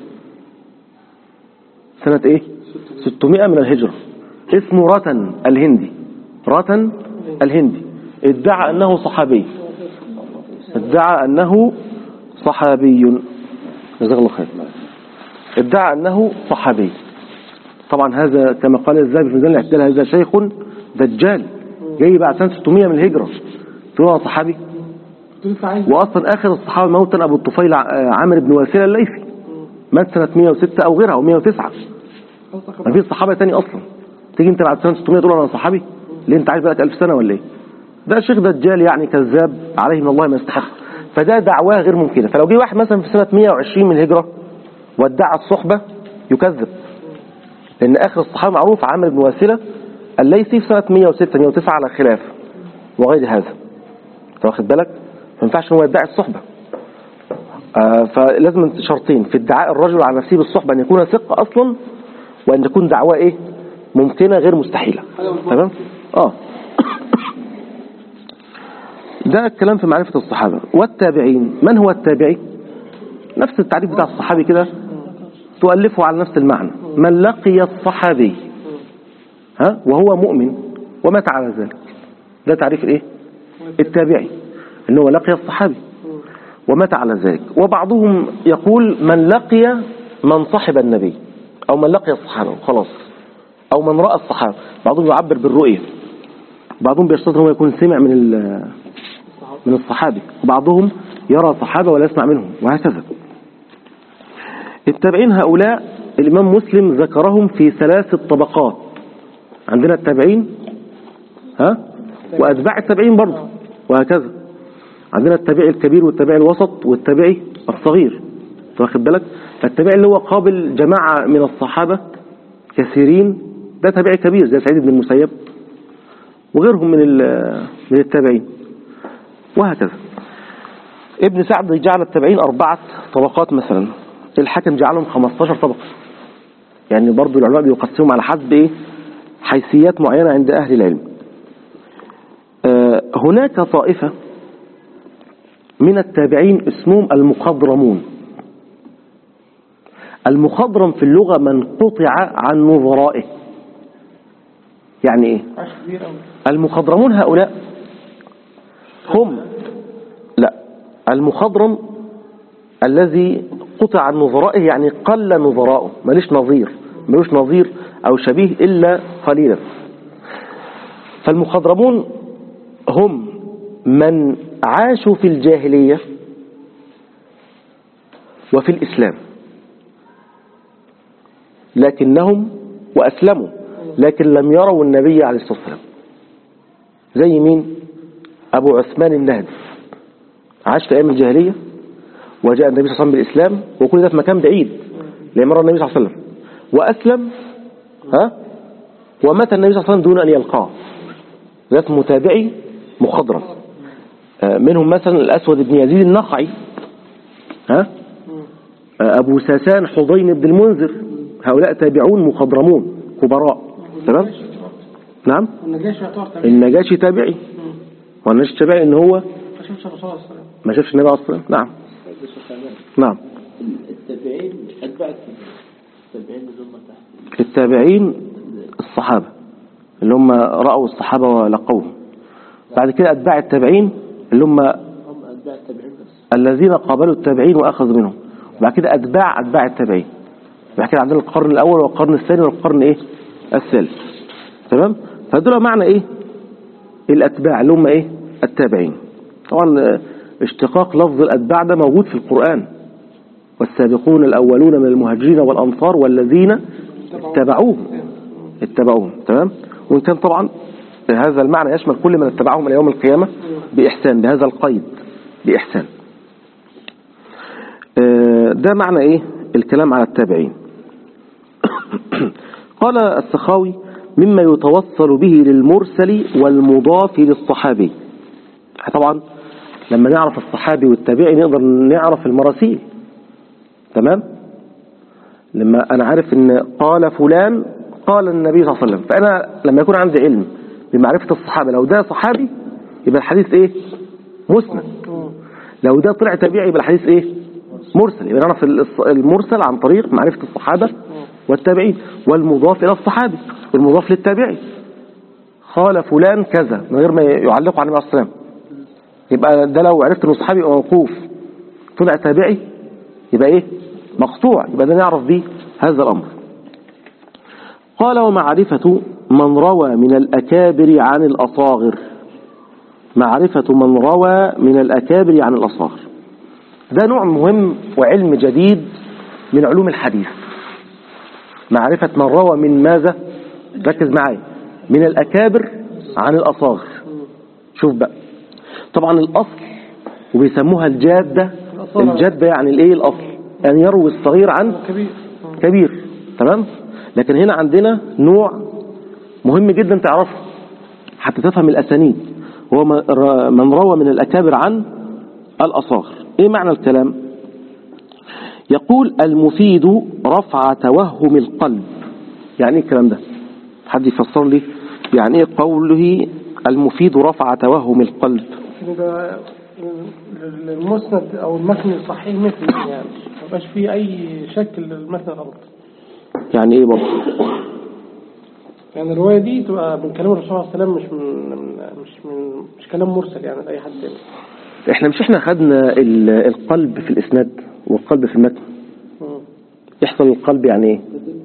سنة إيه 600 من الهجرة اسمه رتن الهندي رتن الهندي ادعى أنه صحابي ادعى أنه صحابي جزاك الله خير ادعى أنه صحابي طبعا هذا كما قال الذهبي في ميزان الاعتدال هذا شيخ دجال جاي بعد سنة 600 من الهجرة تقول هو صحابي وأصلا آخر الصحابة موتا أبو الطفيل عامر بن واسلة الليثي مات سنة 106 أو غيرها أو 109 ما فيش صحابة تاني أصلا تيجي أنت بعد سنة 600 تقول أنا صحابي ليه أنت عايز بقى 1000 سنة ولا إيه ده شيخ دجال يعني كذاب عليه من الله ما يستحق فده دعواه غير ممكنة فلو جه واحد مثلا في سنة 120 من الهجرة وادعى الصحبة يكذب لأن آخر الصحابة معروف عامر بن واسلة الليثي في سنة 106 109 على خلاف وغير هذا واخد بالك ما ينفعش هو يدعي الصحبة آه فلازم شرطين في ادعاء الرجل على نفسه بالصحبة أن يكون ثقة أصلا وأن تكون دعوة إيه ممكنة غير مستحيلة تمام اه ده الكلام في معرفة الصحابة والتابعين من هو التابعي نفس التعريف بتاع الصحابي كده تؤلفه على نفس المعنى من لقي الصحابي ها وهو مؤمن ومات على ذلك ده تعريف الايه التابعي انه لقي الصحابي ومات على ذلك وبعضهم يقول من لقي من صحب النبي او من لقي الصحابة خلاص او من رأى الصحابة بعضهم يعبر بالرؤية بعضهم بيشترط هو يكون سمع من من الصحابي وبعضهم يرى صحابة ولا يسمع منهم وهكذا التابعين هؤلاء الإمام مسلم ذكرهم في ثلاث طبقات عندنا التابعين ها وأتباع التابعين برضه وهكذا عندنا التابعي الكبير والتابعي الوسط والتابعي الصغير واخد بالك فالتابعي اللي هو قابل جماعة من الصحابة كثيرين ده تابعي كبير زي سعيد بن المسيب وغيرهم من ال- من التابعين وهكذا ابن سعد جعل التابعين أربعة طبقات مثلا الحاكم جعلهم 15 طبقة يعني برضو العلماء بيقسمهم على حسب إيه حيثيات معينة عند أهل العلم آه، هناك طائفة من التابعين اسمهم المخضرمون المخضرم في اللغة من قطع عن نظرائه يعني ايه عاش كبير قوي المخضرمون هؤلاء هم لا المخضرم الذي قطع عن نظرائه يعني قل نظراؤه ماليش نظير ملوش نظير أو شبيه إلا قليلا فالمخضرمون هم من عاشوا في الجاهلية وفي الإسلام لكنهم وأسلموا لكن لم يروا النبي عليه الصلاة والسلام زي مين أبو عثمان النهدي عاش في أيام الجاهلية وجاء النبي صلى الله عليه وسلم بالإسلام وكل ده في مكان بعيد لما رأى النبي صلى الله عليه وسلم وأسلم ها ومات النبي صلى الله عليه وسلم دون أن يلقاه ذات متابعي مخضرم آه، منهم مثلا الأسود بن يزيد النخعي ها آه، أبو ساسان حضين بن المنذر هؤلاء تابعون مخضرمون كبراء تمام نعم النجاشي يعتبر تابعي النجاشي تابعي والنجاشي تابعي ان هو ما شفتش الرسول صلى الله عليه وسلم ما شافش النبي عليه الصلاة والسلام نعم نعم التابعين أتباع التابعين التابعين اللي هم تحت التابعين الصحابة اللي هم رأوا الصحابة ولقوهم بعد كده أتباع التابعين اللي هم هم أتباع التابعين بس الذين قابلوا التابعين وأخذوا منهم وبعد كده أتباع أتباع التابعين بعد كده عندنا القرن الأول والقرن الثاني والقرن إيه الثالث تمام فدول معنى إيه الأتباع اللي هم إيه التابعين طبعا آه، اشتقاق لفظ الأتباع ده موجود في القرآن والسابقون الأولون من المهاجرين والأنصار والذين اتبعوهم اتبعوهم تمام وإن كان طبعا هذا المعنى يشمل كل من اتبعهم إلى يوم القيامة بإحسان بهذا القيد بإحسان آه، ده معنى إيه الكلام على التابعين قال السخاوي مما يتوصل به للمرسل والمضاف للصحابي طبعا لما نعرف الصحابي والتابعي نقدر نعرف المراسيل تمام لما أنا عارف إن قال فلان قال النبي صلى الله عليه وسلم فأنا لما يكون عندي علم بمعرفة الصحابة لو ده صحابي يبقى الحديث إيه مسند لو ده طلع تابعي يبقى الحديث إيه مرسل يبقى نعرف الص- المرسل عن طريق معرفة الصحابة والتابعين والمضاف إلى الصحابي والمضاف للتابعي قال فلان كذا من غير ما يعلقه على النبي عليه الصلاة والسلام يبقى ده لو عرفت انه صحابي يبقى موقوف طلع تابعي يبقى ايه مقطوع يبقى ده نعرف بيه هذا الامر قال ومعرفة من روى من الأكابر عن الأصاغر معرفة من روى من الأكابر عن الأصاغر ده نوع مهم وعلم جديد من علوم الحديث معرفة من روى من ماذا ركز معايا من الأكابر عن الأصاغر شوف بقى طبعا الأصل وبيسموها الجادة الجادة يعني الايه الأصل يعني يروي الصغير عن كبير كبير تمام لكن هنا عندنا نوع مهم جدا تعرفه حتى تفهم الأسانيد هو من ر- من روى من الأكابر عن الأصاغر إيه معنى الكلام يقول المفيد رفع توهم القلب يعني إيه الكلام ده حد يفسر لي يعني إيه قوله المفيد رفع توهم القلب يعني ده المسند او المتن الصحيح مثل يعني ما يبقاش فيه اي شك إن المتن غلط يعني إيه برضه يعني الروايه دي تبقى من كلام الرسول صلى الله عليه وسلم مش من من- مش من مش كلام مرسل يعني لاي حد تاني احنا مش احنا خدنا ال- القلب في الإسناد والقلب في المتن مم. يحصل القلب يعني ايه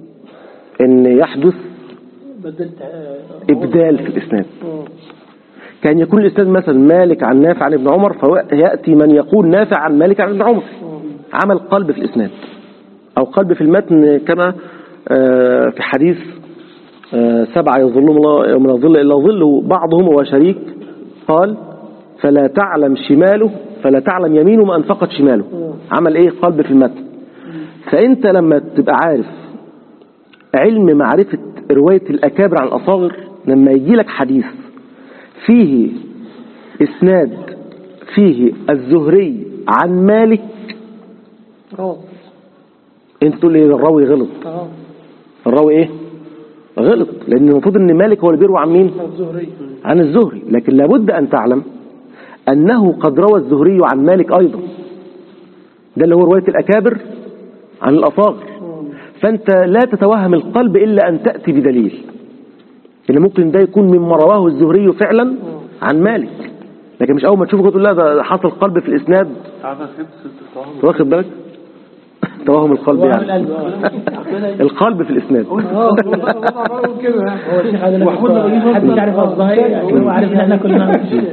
ان يحدث بدلت آه، ابدال في الاسناد مم. كان يكون الاسناد مثلا مالك عن نافع عن ابن عمر فياتي من يقول نافع عن مالك عن ابن عمر عمل قلب في الاسناد او قلب في المتن كما آه، في حديث آه، سبعة يظلهم الله يوم لا ظل إلا ظله بعضهم هو شريك قال فلا تعلم شماله فلا تعلم يمينه ما أنفقت شماله عمل إيه قلب في المتن فأنت لما تبقى عارف علم معرفة رواية الأكابر عن الأصاغر لما يجي لك حديث فيه إسناد فيه الزهري عن مالك اه انت تقول ايه الراوي غلط اه الراوي ايه غلط لان المفروض ان مالك هو اللي بيروي عن مين الزهري عن الزهري لكن لابد ان تعلم انه قد روى الزهري عن مالك ايضا ده اللي هو رواية الاكابر عن الاصاغر فانت لا تتوهم القلب الا ان تأتي بدليل ان ممكن ده يكون مما رواه الزهري فعلا عن مالك لكن مش اول ما تشوفه تقول لا ده حصل قلب في الاسناد عارف حته التوهم واخد بالك توهم القلب توهم يعني القلب، آه. القلب في الاسناد اه والله كده هو الشيخ عبد الله محدش يعرف قصدها ايه يعني هو عارف ان احنا كلنا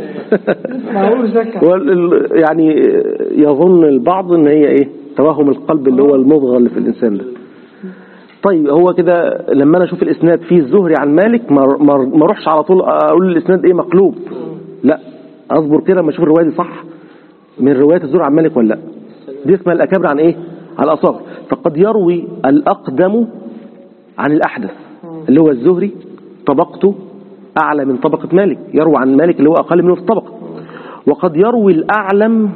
معقول شك وال- ال- يعني يظن البعض ان هي ايه توهم القلب اللي هو المضغه اللي في الانسان ده طيب هو كده لما انا اشوف الاسناد فيه الزهري عن مالك ما ما ما اروحش على طول اقول الاسناد ايه مقلوب لا اصبر كده لما اشوف الروايه دي صح من روايات الزهري عن مالك ولا لا دي اسمها الاكابر عن ايه عن الاصاغر فقد يروي الاقدم عن الاحدث اللي هو الزهري طبقته اعلى من طبقه مالك يروي عن مالك اللي هو اقل منه في الطبقه وقد يروي الأعلم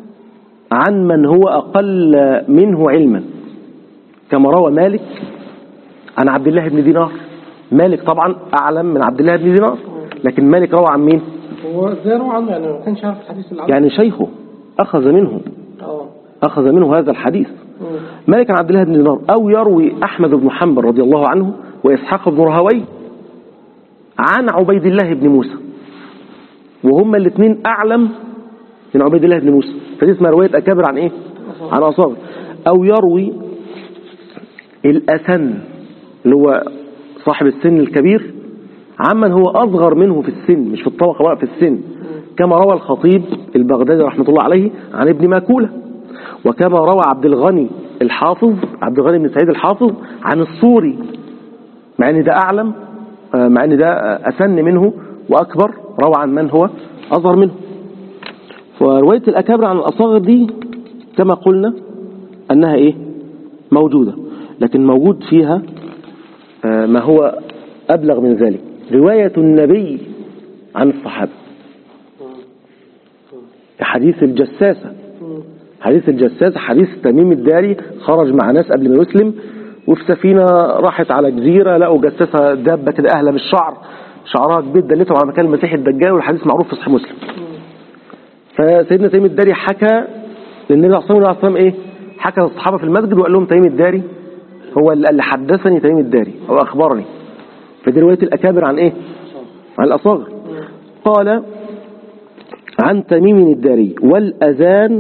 عن من هو أقل منه علما كما روى مالك عن عبد الله بن دينار مالك طبعا أعلم من عبد الله بن دينار لكن مالك روى عن مين هو ازاي روى عنه يعني ما كانش عارف الحديث اللي عنه يعني شيخه أخذ منه اه أخذ منه هذا الحديث مم. مالك عن عبد الله بن دينار أو يروي أحمد بن حنبل رضي الله عنه وإسحاق بن رهوي عن عبيد الله بن موسى وهما الاثنين أعلم من عبيد الله بن موسى فدي اسمها رواية أكابر عن إيه؟ عن أصابر أو يروي الأسن اللي هو صاحب السن الكبير عمن هو أصغر منه في السن مش في الطبقة بقى في السن كما روى الخطيب البغدادي رحمة الله عليه عن ابن ماكولة وكما روى عبد الغني الحافظ عبد الغني بن سعيد الحافظ عن الصوري مع ان ده أعلم آه، مع ان ده آه، أسن منه وأكبر روى عن من هو أصغر منه ورواية الأكابر عن الأصاغر دي كما قلنا أنها إيه موجودة لكن موجود فيها آه، ما هو أبلغ من ذلك رواية النبي عن الصحابة حديث الجساسة حديث الجساسة حديث تميم الداري خرج مع ناس قبل ما يسلم وفي سفينة راحت على جزيرة لقوا جساسة دابة كده أهلة بالشعر شعرها كبير دلتهم على مكان المسيح الدجال والحديث معروف في صحيح مسلم فسيدنا تميم الداري حكى للنبي صلى الله عليه وسلم ايه حكى للصحابة في المسجد وقال لهم تميم الداري هو اللي حدثني تميم الداري أو أخبرني فدي رواية الأكابر عن ايه عن الأصاغر قال عن تميم الداري والأذان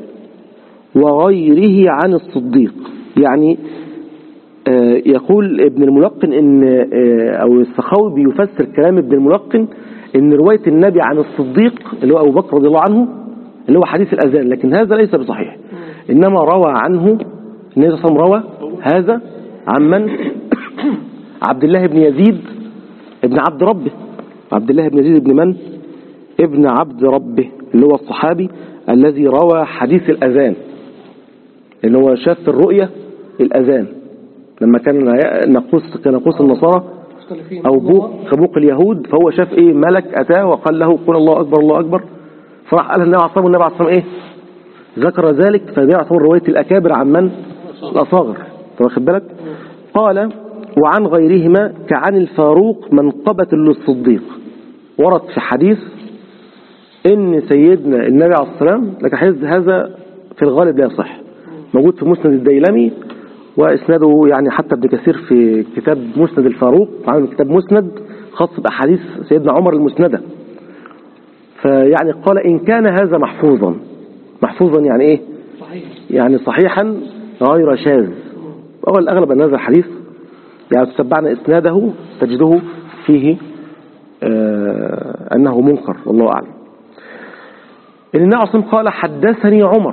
وغيره عن الصديق يعني آه، يقول ابن الملقن ان آه، او السخاوي بيفسر كلام ابن الملقن ان رواية النبي عن الصديق اللي هو ابو بكر رضي الله عنه اللي هو حديث الاذان لكن هذا ليس بصحيح انما روى عنه النبي صلى الله عليه وسلم روى هذا عن من عبد الله بن يزيد ابن عبد ربه عبد الله بن يزيد ابن من ابن عبد ربه اللي هو الصحابي الذي روى حديث الأذان اللي هو شاف في الرؤية الأذان لما كان نقوس كنقوس النصارى مختلفين أو بوق كبوق اليهود فهو شاف إيه ملك أتاه وقال له قل الله أكبر الله أكبر فراح قال النبي عليه الصلاة والسلام والنبي عليه الصلاة والسلام إيه ذكر ذلك فده يعتبر رواية الأكابر عن من الأصاغر أنت واخد بالك قال وعن غيرهما كعن الفاروق منقبة للصديق ورد في حديث ان سيدنا النبي عليه الصلاه والسلام لكن حديث هذا في الغالب لا يصح موجود في مسند الديلمي واسناده يعني حتى ابن كثير في كتاب مسند الفاروق عامل كتاب مسند خاص باحاديث سيدنا عمر المسنده فيعني قال ان كان هذا محفوظا محفوظا يعني ايه صحيح يعني صحيحا غير شاذ هو الأغلب أن هذا الحديث يعني تتبعنا إسناده تجده فيه آه أنه منكر والله أعلم إن النبي عليه الصلاة والسلام قال حدثني عمر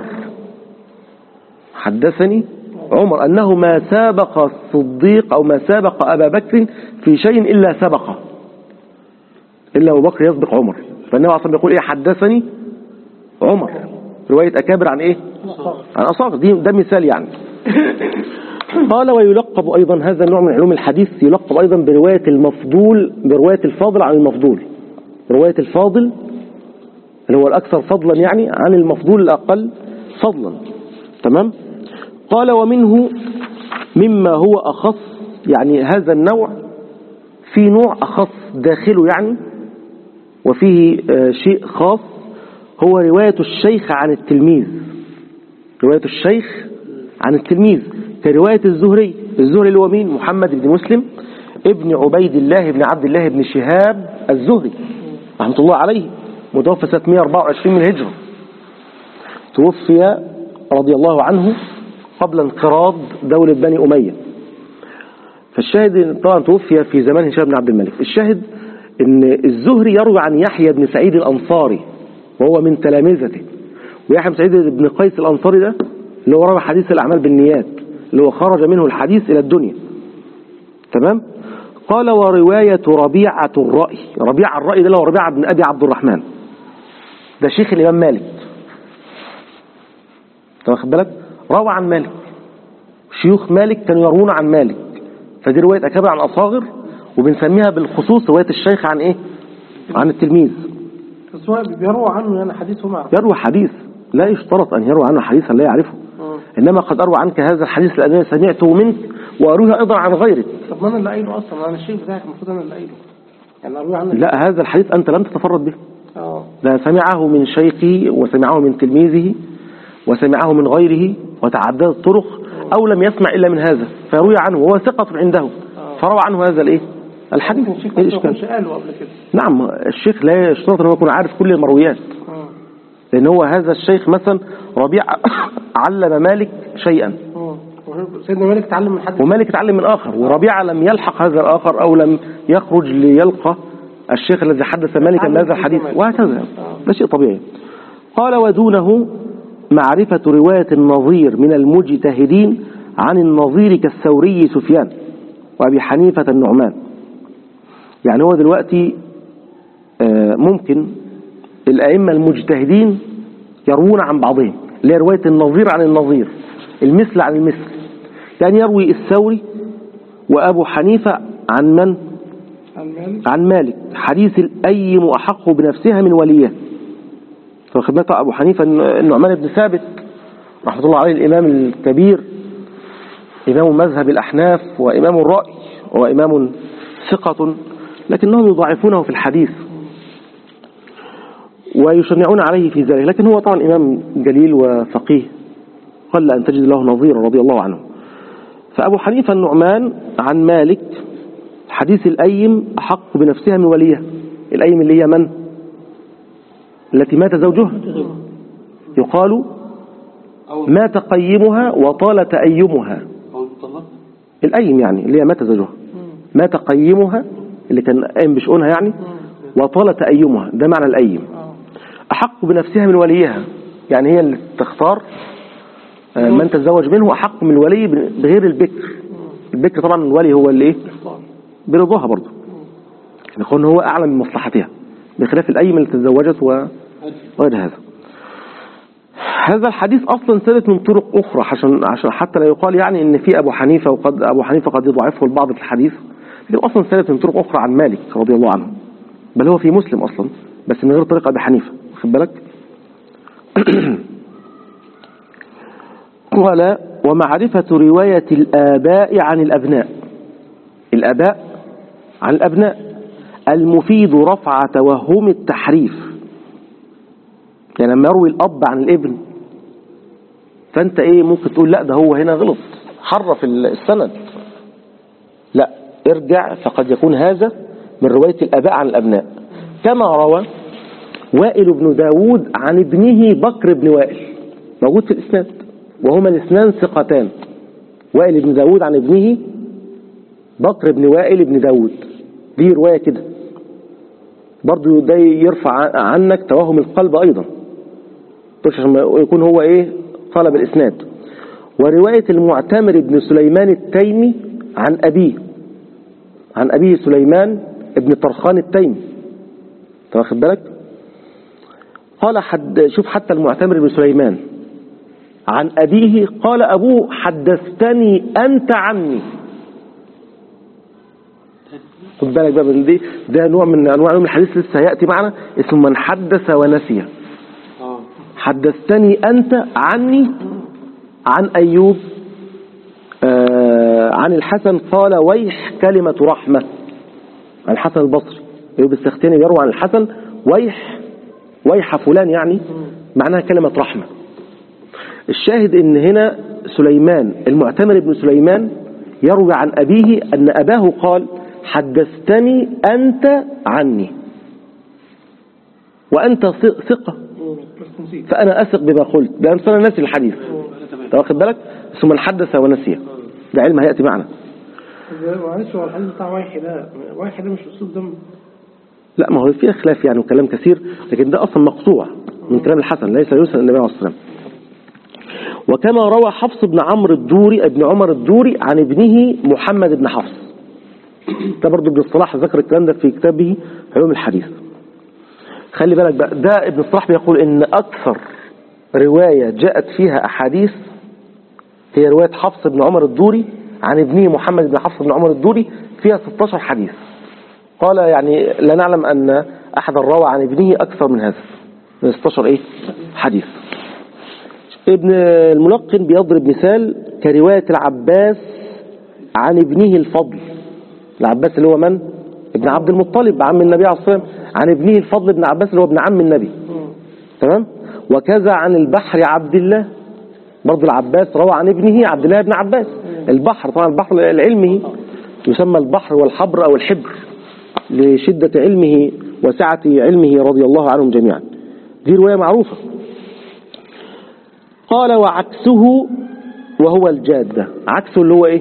حدثني عمر أنه ما سابق الصديق أو ما سابق أبا بكر في شيء إلا سبقه إلا أبو بكر يسبق عمر فالنبي عليه الصلاة والسلام يقول إيه حدثني عمر رواية أكابر عن إيه عن أصاغر دي ده مثال يعني قال ويلقب أيضا هذا النوع من علوم الحديث يلقب أيضا برواية المفضول برواية الفاضل عن المفضول رواية الفاضل اللي هو الأكثر فضلا يعني عن المفضول الأقل فضلا تمام قال ومنه مما هو أخص يعني هذا النوع في نوع أخص داخله يعني وفيه آه، شيء خاص هو رواية الشيخ عن التلميذ رواية الشيخ عن التلميذ كرواية الزهري الزهري اللي هو مين محمد بن مسلم ابن عبيد الله بن عبد الله بن شهاب الزهري رحمة الله عليه متوفى سنة 124 من الهجرة توفي رضي الله عنه قبل انقراض دولة بني أمية فالشاهد إن طبعا توفي في زمان هشام بن عبد الملك الشاهد ان الزهري يروي عن يحيى بن سعيد الأنصاري وهو من تلامذته ويحيى بن سعيد بن قيس الأنصاري ده اللي هو روى حديث الأعمال بالنيات اللي هو خرج منه الحديث إلى الدنيا تمام قال ورواية ربيعة الرأي ربيعة الرأي ده اللي هو ربيعة بن أبي عبد الرحمن ده شيخ الإمام مالك أنت واخد بالك روى عن مالك شيوخ مالك كانوا يروون عن مالك فدي رواية أكابر عن أصاغر وبنسميها بالخصوص رواية الشيخ عن إيه عن التلميذ بس هو بيروى عنه يعني حديث هم عارفين يروي حديث لا يشترط أن يروي عنه حديثا لا يعرفه إنما قد أروى عنك هذا الحديث لأنني سمعته منك وأرويه أيضا عن غيرك طب ما انا اللي قايله اصلا انا الشيخ بتاعك المفروض انا اللي قايله يعني اروي عنك لا هذا الحديث أنت لم تتفرد به اه لا سمعه من شيخه وسمعه من تلميذه وسمعه من غيره وتعددت الطرق أو لم يسمع إلا من هذا فيروي عنه وهو ثقة عنده فروى عنه هذا الإيه الحديث الشيخ إيه ما الإشكال يكونش قاله قبل كده نعم الشيخ لا يشترط أن هو يكون عارف كل المرويات اه لأن هو هذا الشيخ مثلا ربيع علم مالك شيئا اه وهو سيدنا مالك اتعلم من حد ومالك اتعلم من آخر وربيعة لم يلحق هذا الآخر أو لم يخرج ليلقى الشيخ الذي حدث مالكا بهذا الحديث وهكذا ده شيء طبيعي قال ودونه معرفة رواية النظير من المجتهدين عن النظير كالثوري سفيان وأبي حنيفة النعمان يعني هو دلوقتي آه، ممكن الأئمة المجتهدين يروون عن بعضهم اللي هي رواية النظير عن النظير المثل عن المثل يعني يروي الثوري وأبو حنيفة عن من؟ عن مالك عن مالك حديث الأيم أحق بنفسها من وليه فخدمته أبو حنيفة النعمان بن ثابت رحمة الله عليه الإمام الكبير إمام مذهب الأحناف وإمام الرأي وإمام ثقة لكنهم يضاعفونه في الحديث ويشنعون عليه في ذلك لكن هو طبعا إمام جليل وفقيه قل أن تجد له نظيرا رضي الله عنه فأبو حنيفة النعمان عن مالك حديث الأيم أحق بنفسها من وليها الأيم اللي هي من التي مات زوجها يقال أو مات قيمها وطال تأيمها أو المطلق الأيم يعني اللي هي مات زوجها مات قيمها اللي كان قايم بشؤونها يعني وطال تأيمها ده معنى الأيم أحق بنفسها من وليها يعني هي اللي تختار آه، من تتزوج منه أحق من الولي بغير البكر البكر طبعا الولي هو اللي ايه برضاها برضه يكون هو أعلم من مصلحتها بخلاف الأيم اللي تزوجت وغير هذا هذا الحديث أصلا ثابت من طرق أخرى عشان عشان حتى لا يقال يعني إن في أبو حنيفة وقد أبو حنيفة قد يضعفه البعض في الحديث لكن أصلا ثابت من طرق أخرى عن مالك رضي الله عنه بل هو في مسلم أصلا بس من غير طريق أبي حنيفة واخد بالك قال ومعرفة رواية الآباء عن الأبناء الآباء عن الأبناء المفيد رفع توهم التحريف يعني لما يروي الأب عن الابن فأنت إيه ممكن تقول لا ده هو هنا غلط حرف السند لا ارجع فقد يكون هذا من رواية الآباء عن الأبناء كما روى وائل بن داود عن ابنه بكر بن وائل موجود في الإسناد وهما الاثنان ثقتان وائل بن داود عن ابنه بكر بن وائل بن داود دي رواية كده برضو ده يرفع عنك توهم القلب أيضا مش عشان ما يكون هو إيه طلب الإسناد ورواية المعتمر بن سليمان التيمي عن أبيه عن أبيه سليمان ابن طرخان التيمي أنت واخد بالك قال حد شوف حتى المعتمر بن سليمان عن أبيه قال أبوه حدثتني أنت عني خد بالك بقى من دي ده نوع من أنواع علوم الحديث لسه هيأتي معنا اسمه من حدث ونسي اه حدثتني أنت عني عن أيوب آه عن الحسن قال ويح كلمة رحمة عن الحسن البصري أيوب السختياني بيروي عن الحسن ويح ويح فلان يعني معناها كلمة رحمة الشاهد ان هنا سليمان المعتمر بن سليمان يروي عن أبيه أن أباه قال حدثتني أنت عني وأنت ث- ثقة بس نسيت فأنا أثق بما قلت لأن أنا ناسي الحديث أنت واخد بالك ثم من حدث ونسي ده علم هيأتي معنا معلش هو الحديث بتاع واحد ده واحد ده مش أسلوب دم لا ما هو في خلاف يعني وكلام كثير لكن ده أصلا مقطوع من كلام الحسن ليس يرسل النبي عليه الصلاة والسلام وكما روى حفص بن عمرو الدوري ابن عمر الدوري عن ابنه محمد بن حفص ده برضه ابن الصلاح ذكر الكلام ده في كتابه علوم الحديث خلي بالك بقى ده ابن الصلاح بيقول ان اكثر رواية جاءت فيها احاديث هي رواية حفص بن عمر الدوري عن ابنه محمد بن حفص بن عمر الدوري فيها 16 حديث قال يعني لا نعلم أن أحد روى عن ابنه أكثر من هذا من 16 إيه حديث ابن الملقن بيضرب مثال كرواية العباس عن ابنه الفضل العباس اللي هو من؟ ابن عبد المطلب عم النبي عليه الصلاة والسلام عن ابنه الفضل ابن عباس اللي هو ابن عم النبي تمام وكذا عن البحر عبد الله برضه العباس روى عن ابنه عبد الله بن عباس البحر طبعا البحر العلمي يسمى البحر والحبر أو الحبر لشدة علمه وسعة علمه رضي الله عنهم جميعا دي رواية معروفة قال وعكسه وهو الجادة عكسه اللي هو ايه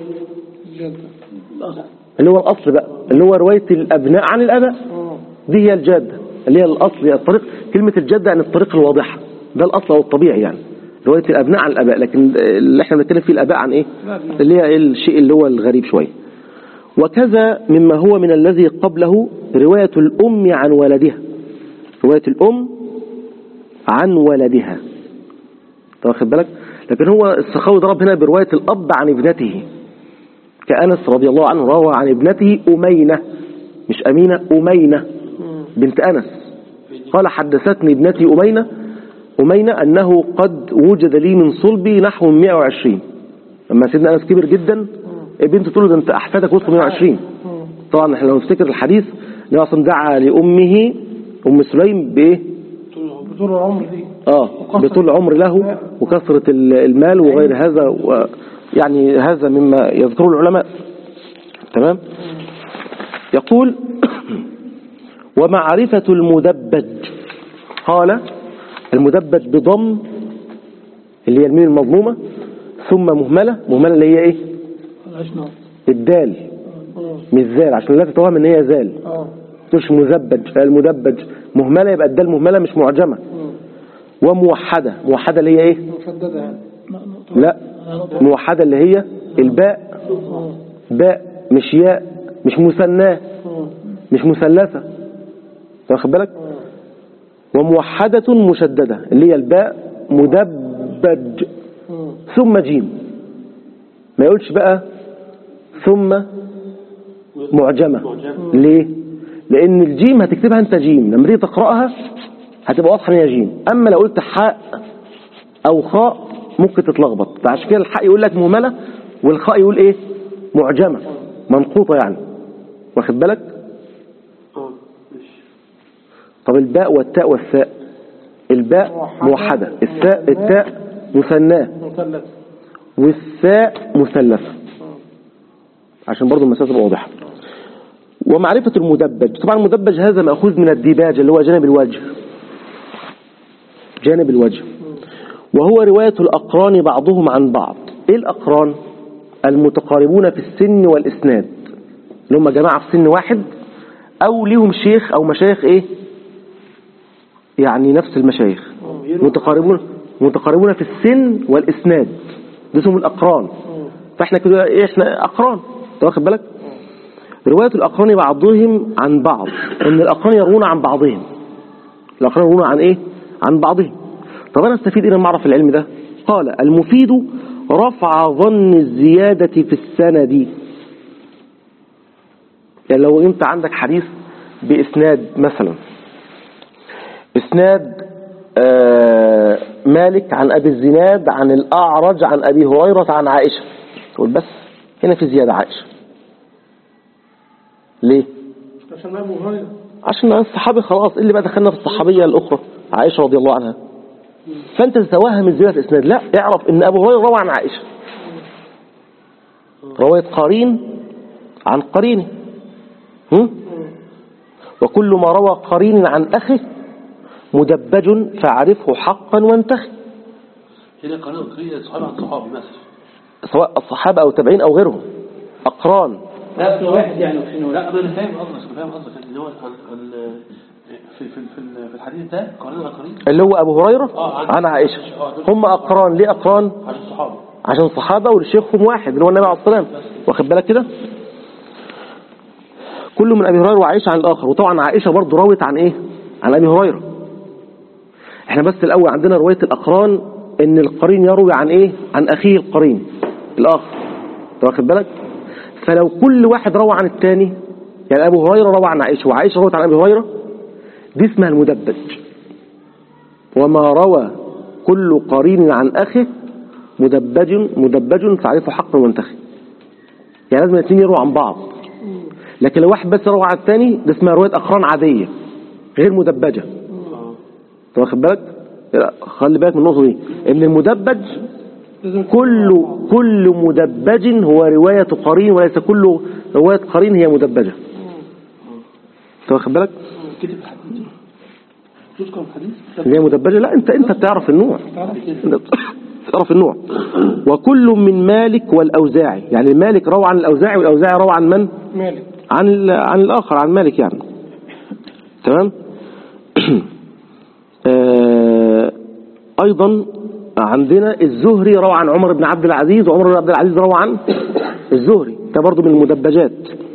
اللي هو الأصل بقى اللي هو رواية الأبناء عن الأباء دي هي الجادة اللي هي الأصل الطريق كلمة الجادة يعني الطريق الواضحة ده الأصل أو الطبيعي يعني رواية الأبناء عن الأباء لكن اللي احنا بنتكلم فيه الأباء عن ايه اللي هي الشيء اللي هو الغريب شوية وكذا مما هو من الذي قبله رواية الأم عن ولدها رواية الأم عن ولدها أنت واخد بالك لكن هو السخاوي ضرب هنا برواية الأب عن ابنته كأنس رضي الله عنه روى عن ابنته أمينة مش أمينة أمينة بنت أنس قال حدثتني ابنتي أمينة أمينة أنه قد وجد لي من صلبي نحو 120 لما سيدنا أنس كبر جدا بنته تقول له ده أنت أحفادك وصلوا 120 طبعا احنا لو نفتكر الحديث النبي اصلا دعا لأمه أم سليم بإيه؟ بطول العمر دي اه بطول عمر له وكثرة ال- المال وغير هذا و يعني هذا مما يذكره العلماء تمام يقول ومعرفة المدبج قال المدبج بضم اللي هي الميم المضمومة ثم مهملة مهملة اللي هي ايه الأشناط الدال مش زال عشان لا تتوهم ان هي زال اه تقولش مزبج فالمدبج مهملة يبقى الدال مهملة مش معجمة وموحدة موحدة اللي هي ايه مشددة يعني لا موحدة اللي هي الباء باء مش ياء مش مثناه مش مثلثة أنت واخد بالك وموحدة مشددة اللي هي الباء مدبج ثم جيم ما يقولش بقى ثم معجمة ليه لان الجيم هتكتبها انت جيم لما تيجي تقرأها هتبقى واضحة ان هي جيم اما لو قلت حاء او خاء ممكن تتلخبط فعشان كده الحاء يقول لك مهملة والخاء يقول ايه معجمة منقوطة يعني واخد بالك اه ماشي طب الباء والتاء والثاء الباء موحدة الثاء التاء مثناه مثلث والثاء مثلثة عشان برضو المسألة تبقى واضحة ومعرفة المدبج طبعا المدبج هذا مأخوذ من الديباج اللي هو جانب الوجه جانب الوجه وهو رواية الأقران بعضهم عن بعض إيه الأقران المتقاربون في السن والإسناد اللي هم جماعة في سن واحد أو ليهم شيخ أو مشايخ إيه يعني نفس المشايخ متقاربون متقاربون في السن والإسناد دي اسمهم الأقران فاحنا كده إيه احنا أقران أنت واخد بالك رواية الأقران بعضهم عن بعض إن الأقران يروون عن بعضهم الأقران يروون عن إيه عن بعضهم طب أنا استفيد إيه لما أعرف العلم ده قال المفيد رفع ظن الزيادة في السند يعني لو انت عندك حديث بإسناد مثلا إسناد آه، مالك عن أبي الزناد عن الأعرج عن أبي هريرة عن عائشة تقول بس هنا في زيادة عائشة ليه؟ عشان أبو هريرة عشان الصحابي خلاص إيه اللي بقى دخلنا في الصحابية الأخرى عائشة رضي الله عنها فأنت تتوهم الزيادة في الإسناد لا اعرف إن أبو هريرة روى عن عائشة رواية قرين عن قرينه هم؟ وكل ما روى قرين عن أخه مدبج فاعرفه حقا وانتخي هنا قناة قرية صحابي عن صحابي مثلا سواء الصحابة أو التابعين أو غيرهم أقران نفس واحد يعني وحسين لا أنا فاهم قصدك أنا فاهم قصدك إن هو ال- ال- في في في في الحديث ده قرينا قرين اللي هو أبو هريرة آه، عن- عن عائشة آه، دول- هم أقران ليه أقران عن الصحابة عشان الصحابة والشيخهم واحد اللي هو النبي عليه الصلاة والسلام واخد بالك كده كل من أبي هريرة وعائشة عن الآخر وطبعا عائشة برضه روت عن إيه عن أبي هريرة احنا بس الأول عندنا رواية الأقران إن القرين يروي عن إيه عن أخيه القرين الآخر أنت واخد بالك فلو كل واحد روى عن الثاني يعني أبو هريرة روى عن عائشة وعائشة روت عن أبي هريرة دي اسمها المدبج وما روى كل قرين عن أخه مدبج مدبج تعرفه حق وانتخي يعني لازم الاثنين يرووا عن بعض لكن لو واحد بس روى عن الثاني ده اسمها رواية أقران عادية غير مدبجة انت واخد بالك لا، خلي بالك من النقطة دي ان المدبج لازم كل كل مدبج هو رواية قرين وليس كل رواية قرين هي مدبجة انت واخد بالك كتب الحديث تذكر الحديث هي مدبجة لا انت انت بتعرف النوع كده تعرف النوع وكل من مالك والأوزاعي يعني مالك روى عن الأوزاعي والأوزاعي روى عن من مالك عن ال- عن الآخر عن مالك يعني تمام آه، أيضا عندنا الزهري روى عن عمر بن عبد العزيز وعمر بن عبد العزيز روى عن الزهري ده برضو من المدبجات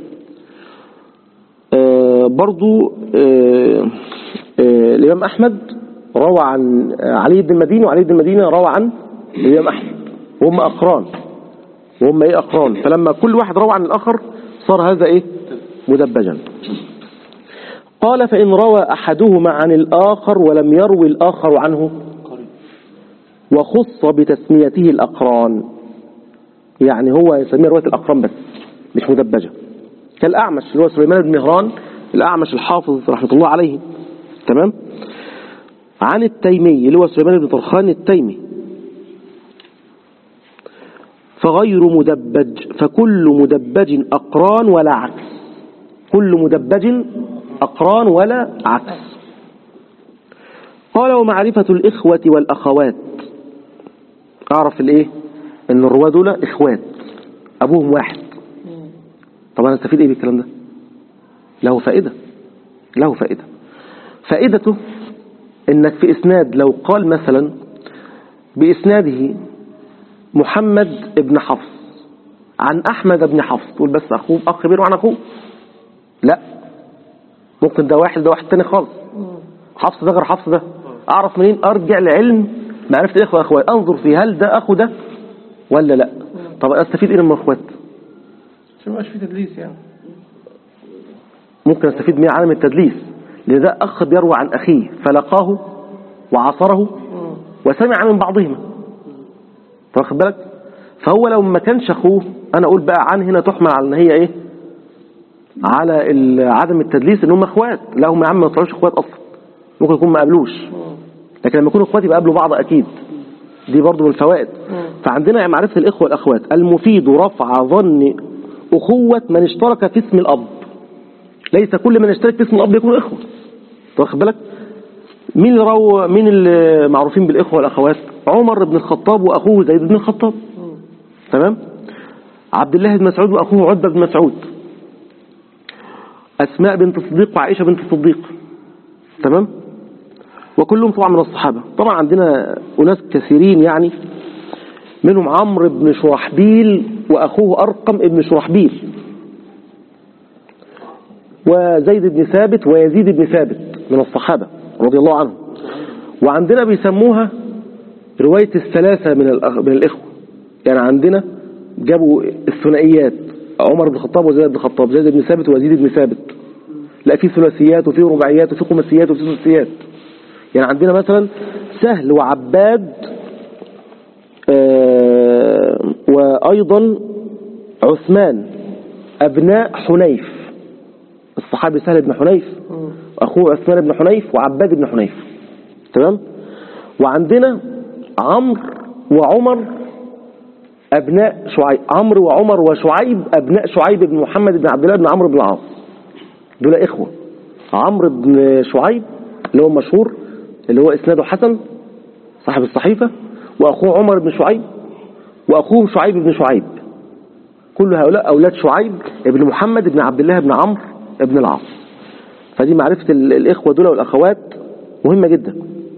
آه، برضو آه، آه، الإمام أحمد روى عن آه، علي بن المديني وعلي بن المديني روى عن الإمام أحمد وهم أقران وهم إيه أقران فلما كل واحد روى عن الآخر صار هذا إيه مدبجا قال فإن روى أحدهما عن الآخر ولم يروي الآخر عنه قرين وخص بتسميته الأقران يعني هو يسميه رواية الأقران بس مش مدبجة كالأعمش اللي هو سليمان بن مهران الأعمش الحافظ رحمة الله عليه تمام عن التيمي اللي هو سليمان بن طرخان التيمي فغير مدبج فكل مدبج أقران ولا عكس كل مدبج أقران ولا عكس قال ومعرفة الإخوة والأخوات أعرف الإيه إن الرواة دول إخوات أبوهم واحد طب أنا استفيد إيه بالكلام ده له فائدة له فائدة فائدته إنك في إسناد لو قال مثلا بإسناده محمد ابن حفص عن أحمد بن حفص تقول بس أخوه أخ كبير وعن أخوه لا ممكن ده واحد ده واحد تاني خالص حفص ده غير حفص ده أعرف منين أرجع لعلم معرفة الإخوة أخوات أنظر في هل ده أخو ده ولا لا طب أستفيد إيه من الأخوات عشان ما يبقاش في تدليس يعني ممكن أستفيد من عالم التدليس لأن ده أخ بيروى عن أخيه فلقاه وعصره وسمع من بعضهما طب واخد بالك فهو لو ما كانش أخوه أنا أقول بقى عن هنا تحمل على إن هي إيه على ال- عدم التدليس إن هم أخوات لا هم يا عم ما طلعوش أخوات أصلا ممكن يكون ما قابلوش لكن لما يكونوا أخوات يبقى قابلوا بعض أكيد دي برضو من الفوائد فعندنا معرفة الإخوة والأخوات المفيد رفع ظن أخوة من اشترك في اسم الأب ليس كل من يشترك في اسم الأب يكون إخوة واخد بالك مين اللي رو مين اللي معروفين بالإخوة والأخوات عمر بن الخطاب وأخوه زيد بن الخطاب تمام عبد الله بن مسعود وأخوه عتبة بن مسعود أسماء بنت الصديق وعائشة بنت الصديق تمام وكلهم طبعا من الصحابة طبعا عندنا أناس كثيرين يعني منهم عمرو بن شرحبيل وأخوه أرقم ابن شرحبيل وزيد بن ثابت ويزيد بن ثابت من الصحابة رضي الله عنهم وعندنا بيسموها رواية الثلاثة من الأخ... من الإخوة يعني عندنا جابوا الثنائيات عمر بن الخطاب وزيد بن الخطاب زيد بن ثابت ويزيد بن ثابت لا في ثلاثيات وفي رباعيات وفي خماسيات وفي ثلاثيات يعني عندنا مثلا سهل وعباد آه، وأيضا عثمان أبناء حنيف الصحابي سهل بن حنيف أخوه عثمان بن حنيف وعباد بن حنيف تمام وعندنا عمرو وعمر أبناء شعيب عمرو وعمر وشعيب أبناء شعيب بن محمد بن عبد الله بن عمرو بن العاص دول إخوة عمرو بن شعيب اللي هو مشهور اللي هو إسناده حسن صاحب الصحيفة وأخوه عمر بن شعيب وأخوهم شعيب بن شعيب كل هؤلاء أولاد شعيب بن محمد بن عبد الله بن عمرو بن العاص فدي معرفة ال- الإخوة دول والأخوات مهمة جدا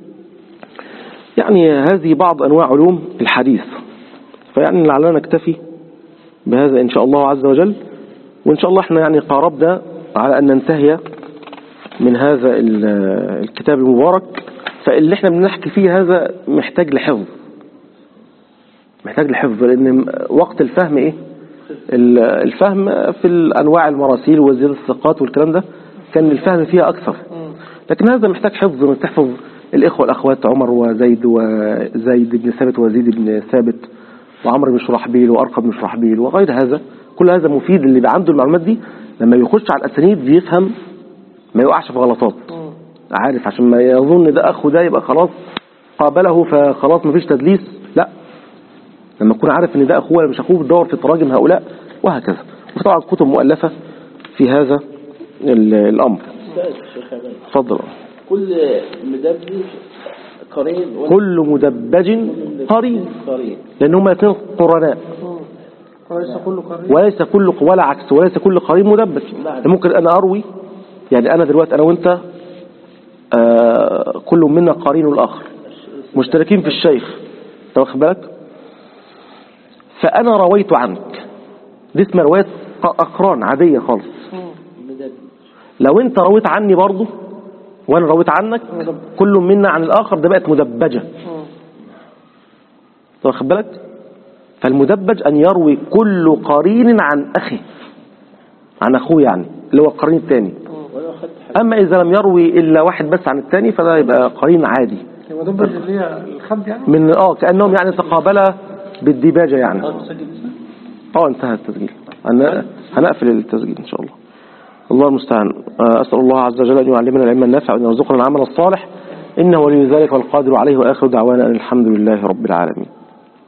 يعني هذه بعض أنواع علوم الحديث فيعني لعلنا نكتفي بهذا إن شاء الله عز وجل وإن شاء الله احنا يعني قاربنا على أن ننتهي من هذا ال- الكتاب المبارك فاللي احنا بنحكي فيه هذا محتاج لحفظ محتاج لحفظ لأن وقت الفهم إيه ال- الفهم في الأنواع المراسيل وزيادة الثقات والكلام ده كان الفهم فيها أكثر لكن هذا محتاج حفظ انك تحفظ الإخوة الأخوات عمر وزيد وزيد بن ثابت وزيد بن ثابت وعمر بن شرحبيل وأرقم بن شرحبيل وغير هذا كل هذا مفيد اللي بقى عنده المعلومات دي لما يخش على الأسانيد بيفهم ما يقعش في غلطات عارف عشان ما يظن ده أخو ده يبقى خلاص قابله فخلاص مفيش تدليس لا لما تكون عارف ان ده اخوه ولا مش اخوه بتدور في تراجم هؤلاء وهكذا وطبعا كتب مؤلفة في هذا ال- الأمر أستاذ الشيخ عماد تفضل كل مدبج قرين ولا كل مدبج قرين قرين لأن هما الاثنين قرناء وليس كله قريب وليس كل ولا عكس وليس كل قرين مدبج ممكن أنا أروي يعني أنا دلوقتي أنا وأنت آه كل منا قرين الآخر مشتركين في الشيخ أنت واخد بالك فأنا رويت عنك دي اسمها رواية أقران عادية خالص مدبج لو أنت رويت عني برضه وأنا رويت عنك كل منا عن الآخر ده بقت مدبجة أنت واخد بالك فالمدبج أن يروي كل قرين عن أخيه عن أخوه يعني اللي هو القرين الثاني ولا أخذت حاجة أما إذا لم يروي إلا واحد بس عن الثاني فده يبقى قرين عادي المدبج اللي هي الخد يعني من آه كأنهم يعني تقابلا بالديباجة يعني اه تسجل اسمك اه انتهى التسجيل هن- هنقفل التسجيل ان شاء الله الله المستعان آه، اسال الله عز وجل ان يعلمنا العلم النافع وان يرزقنا العمل الصالح انه ولي ذلك والقادر عليه واخر دعوانا ان الحمد لله رب العالمين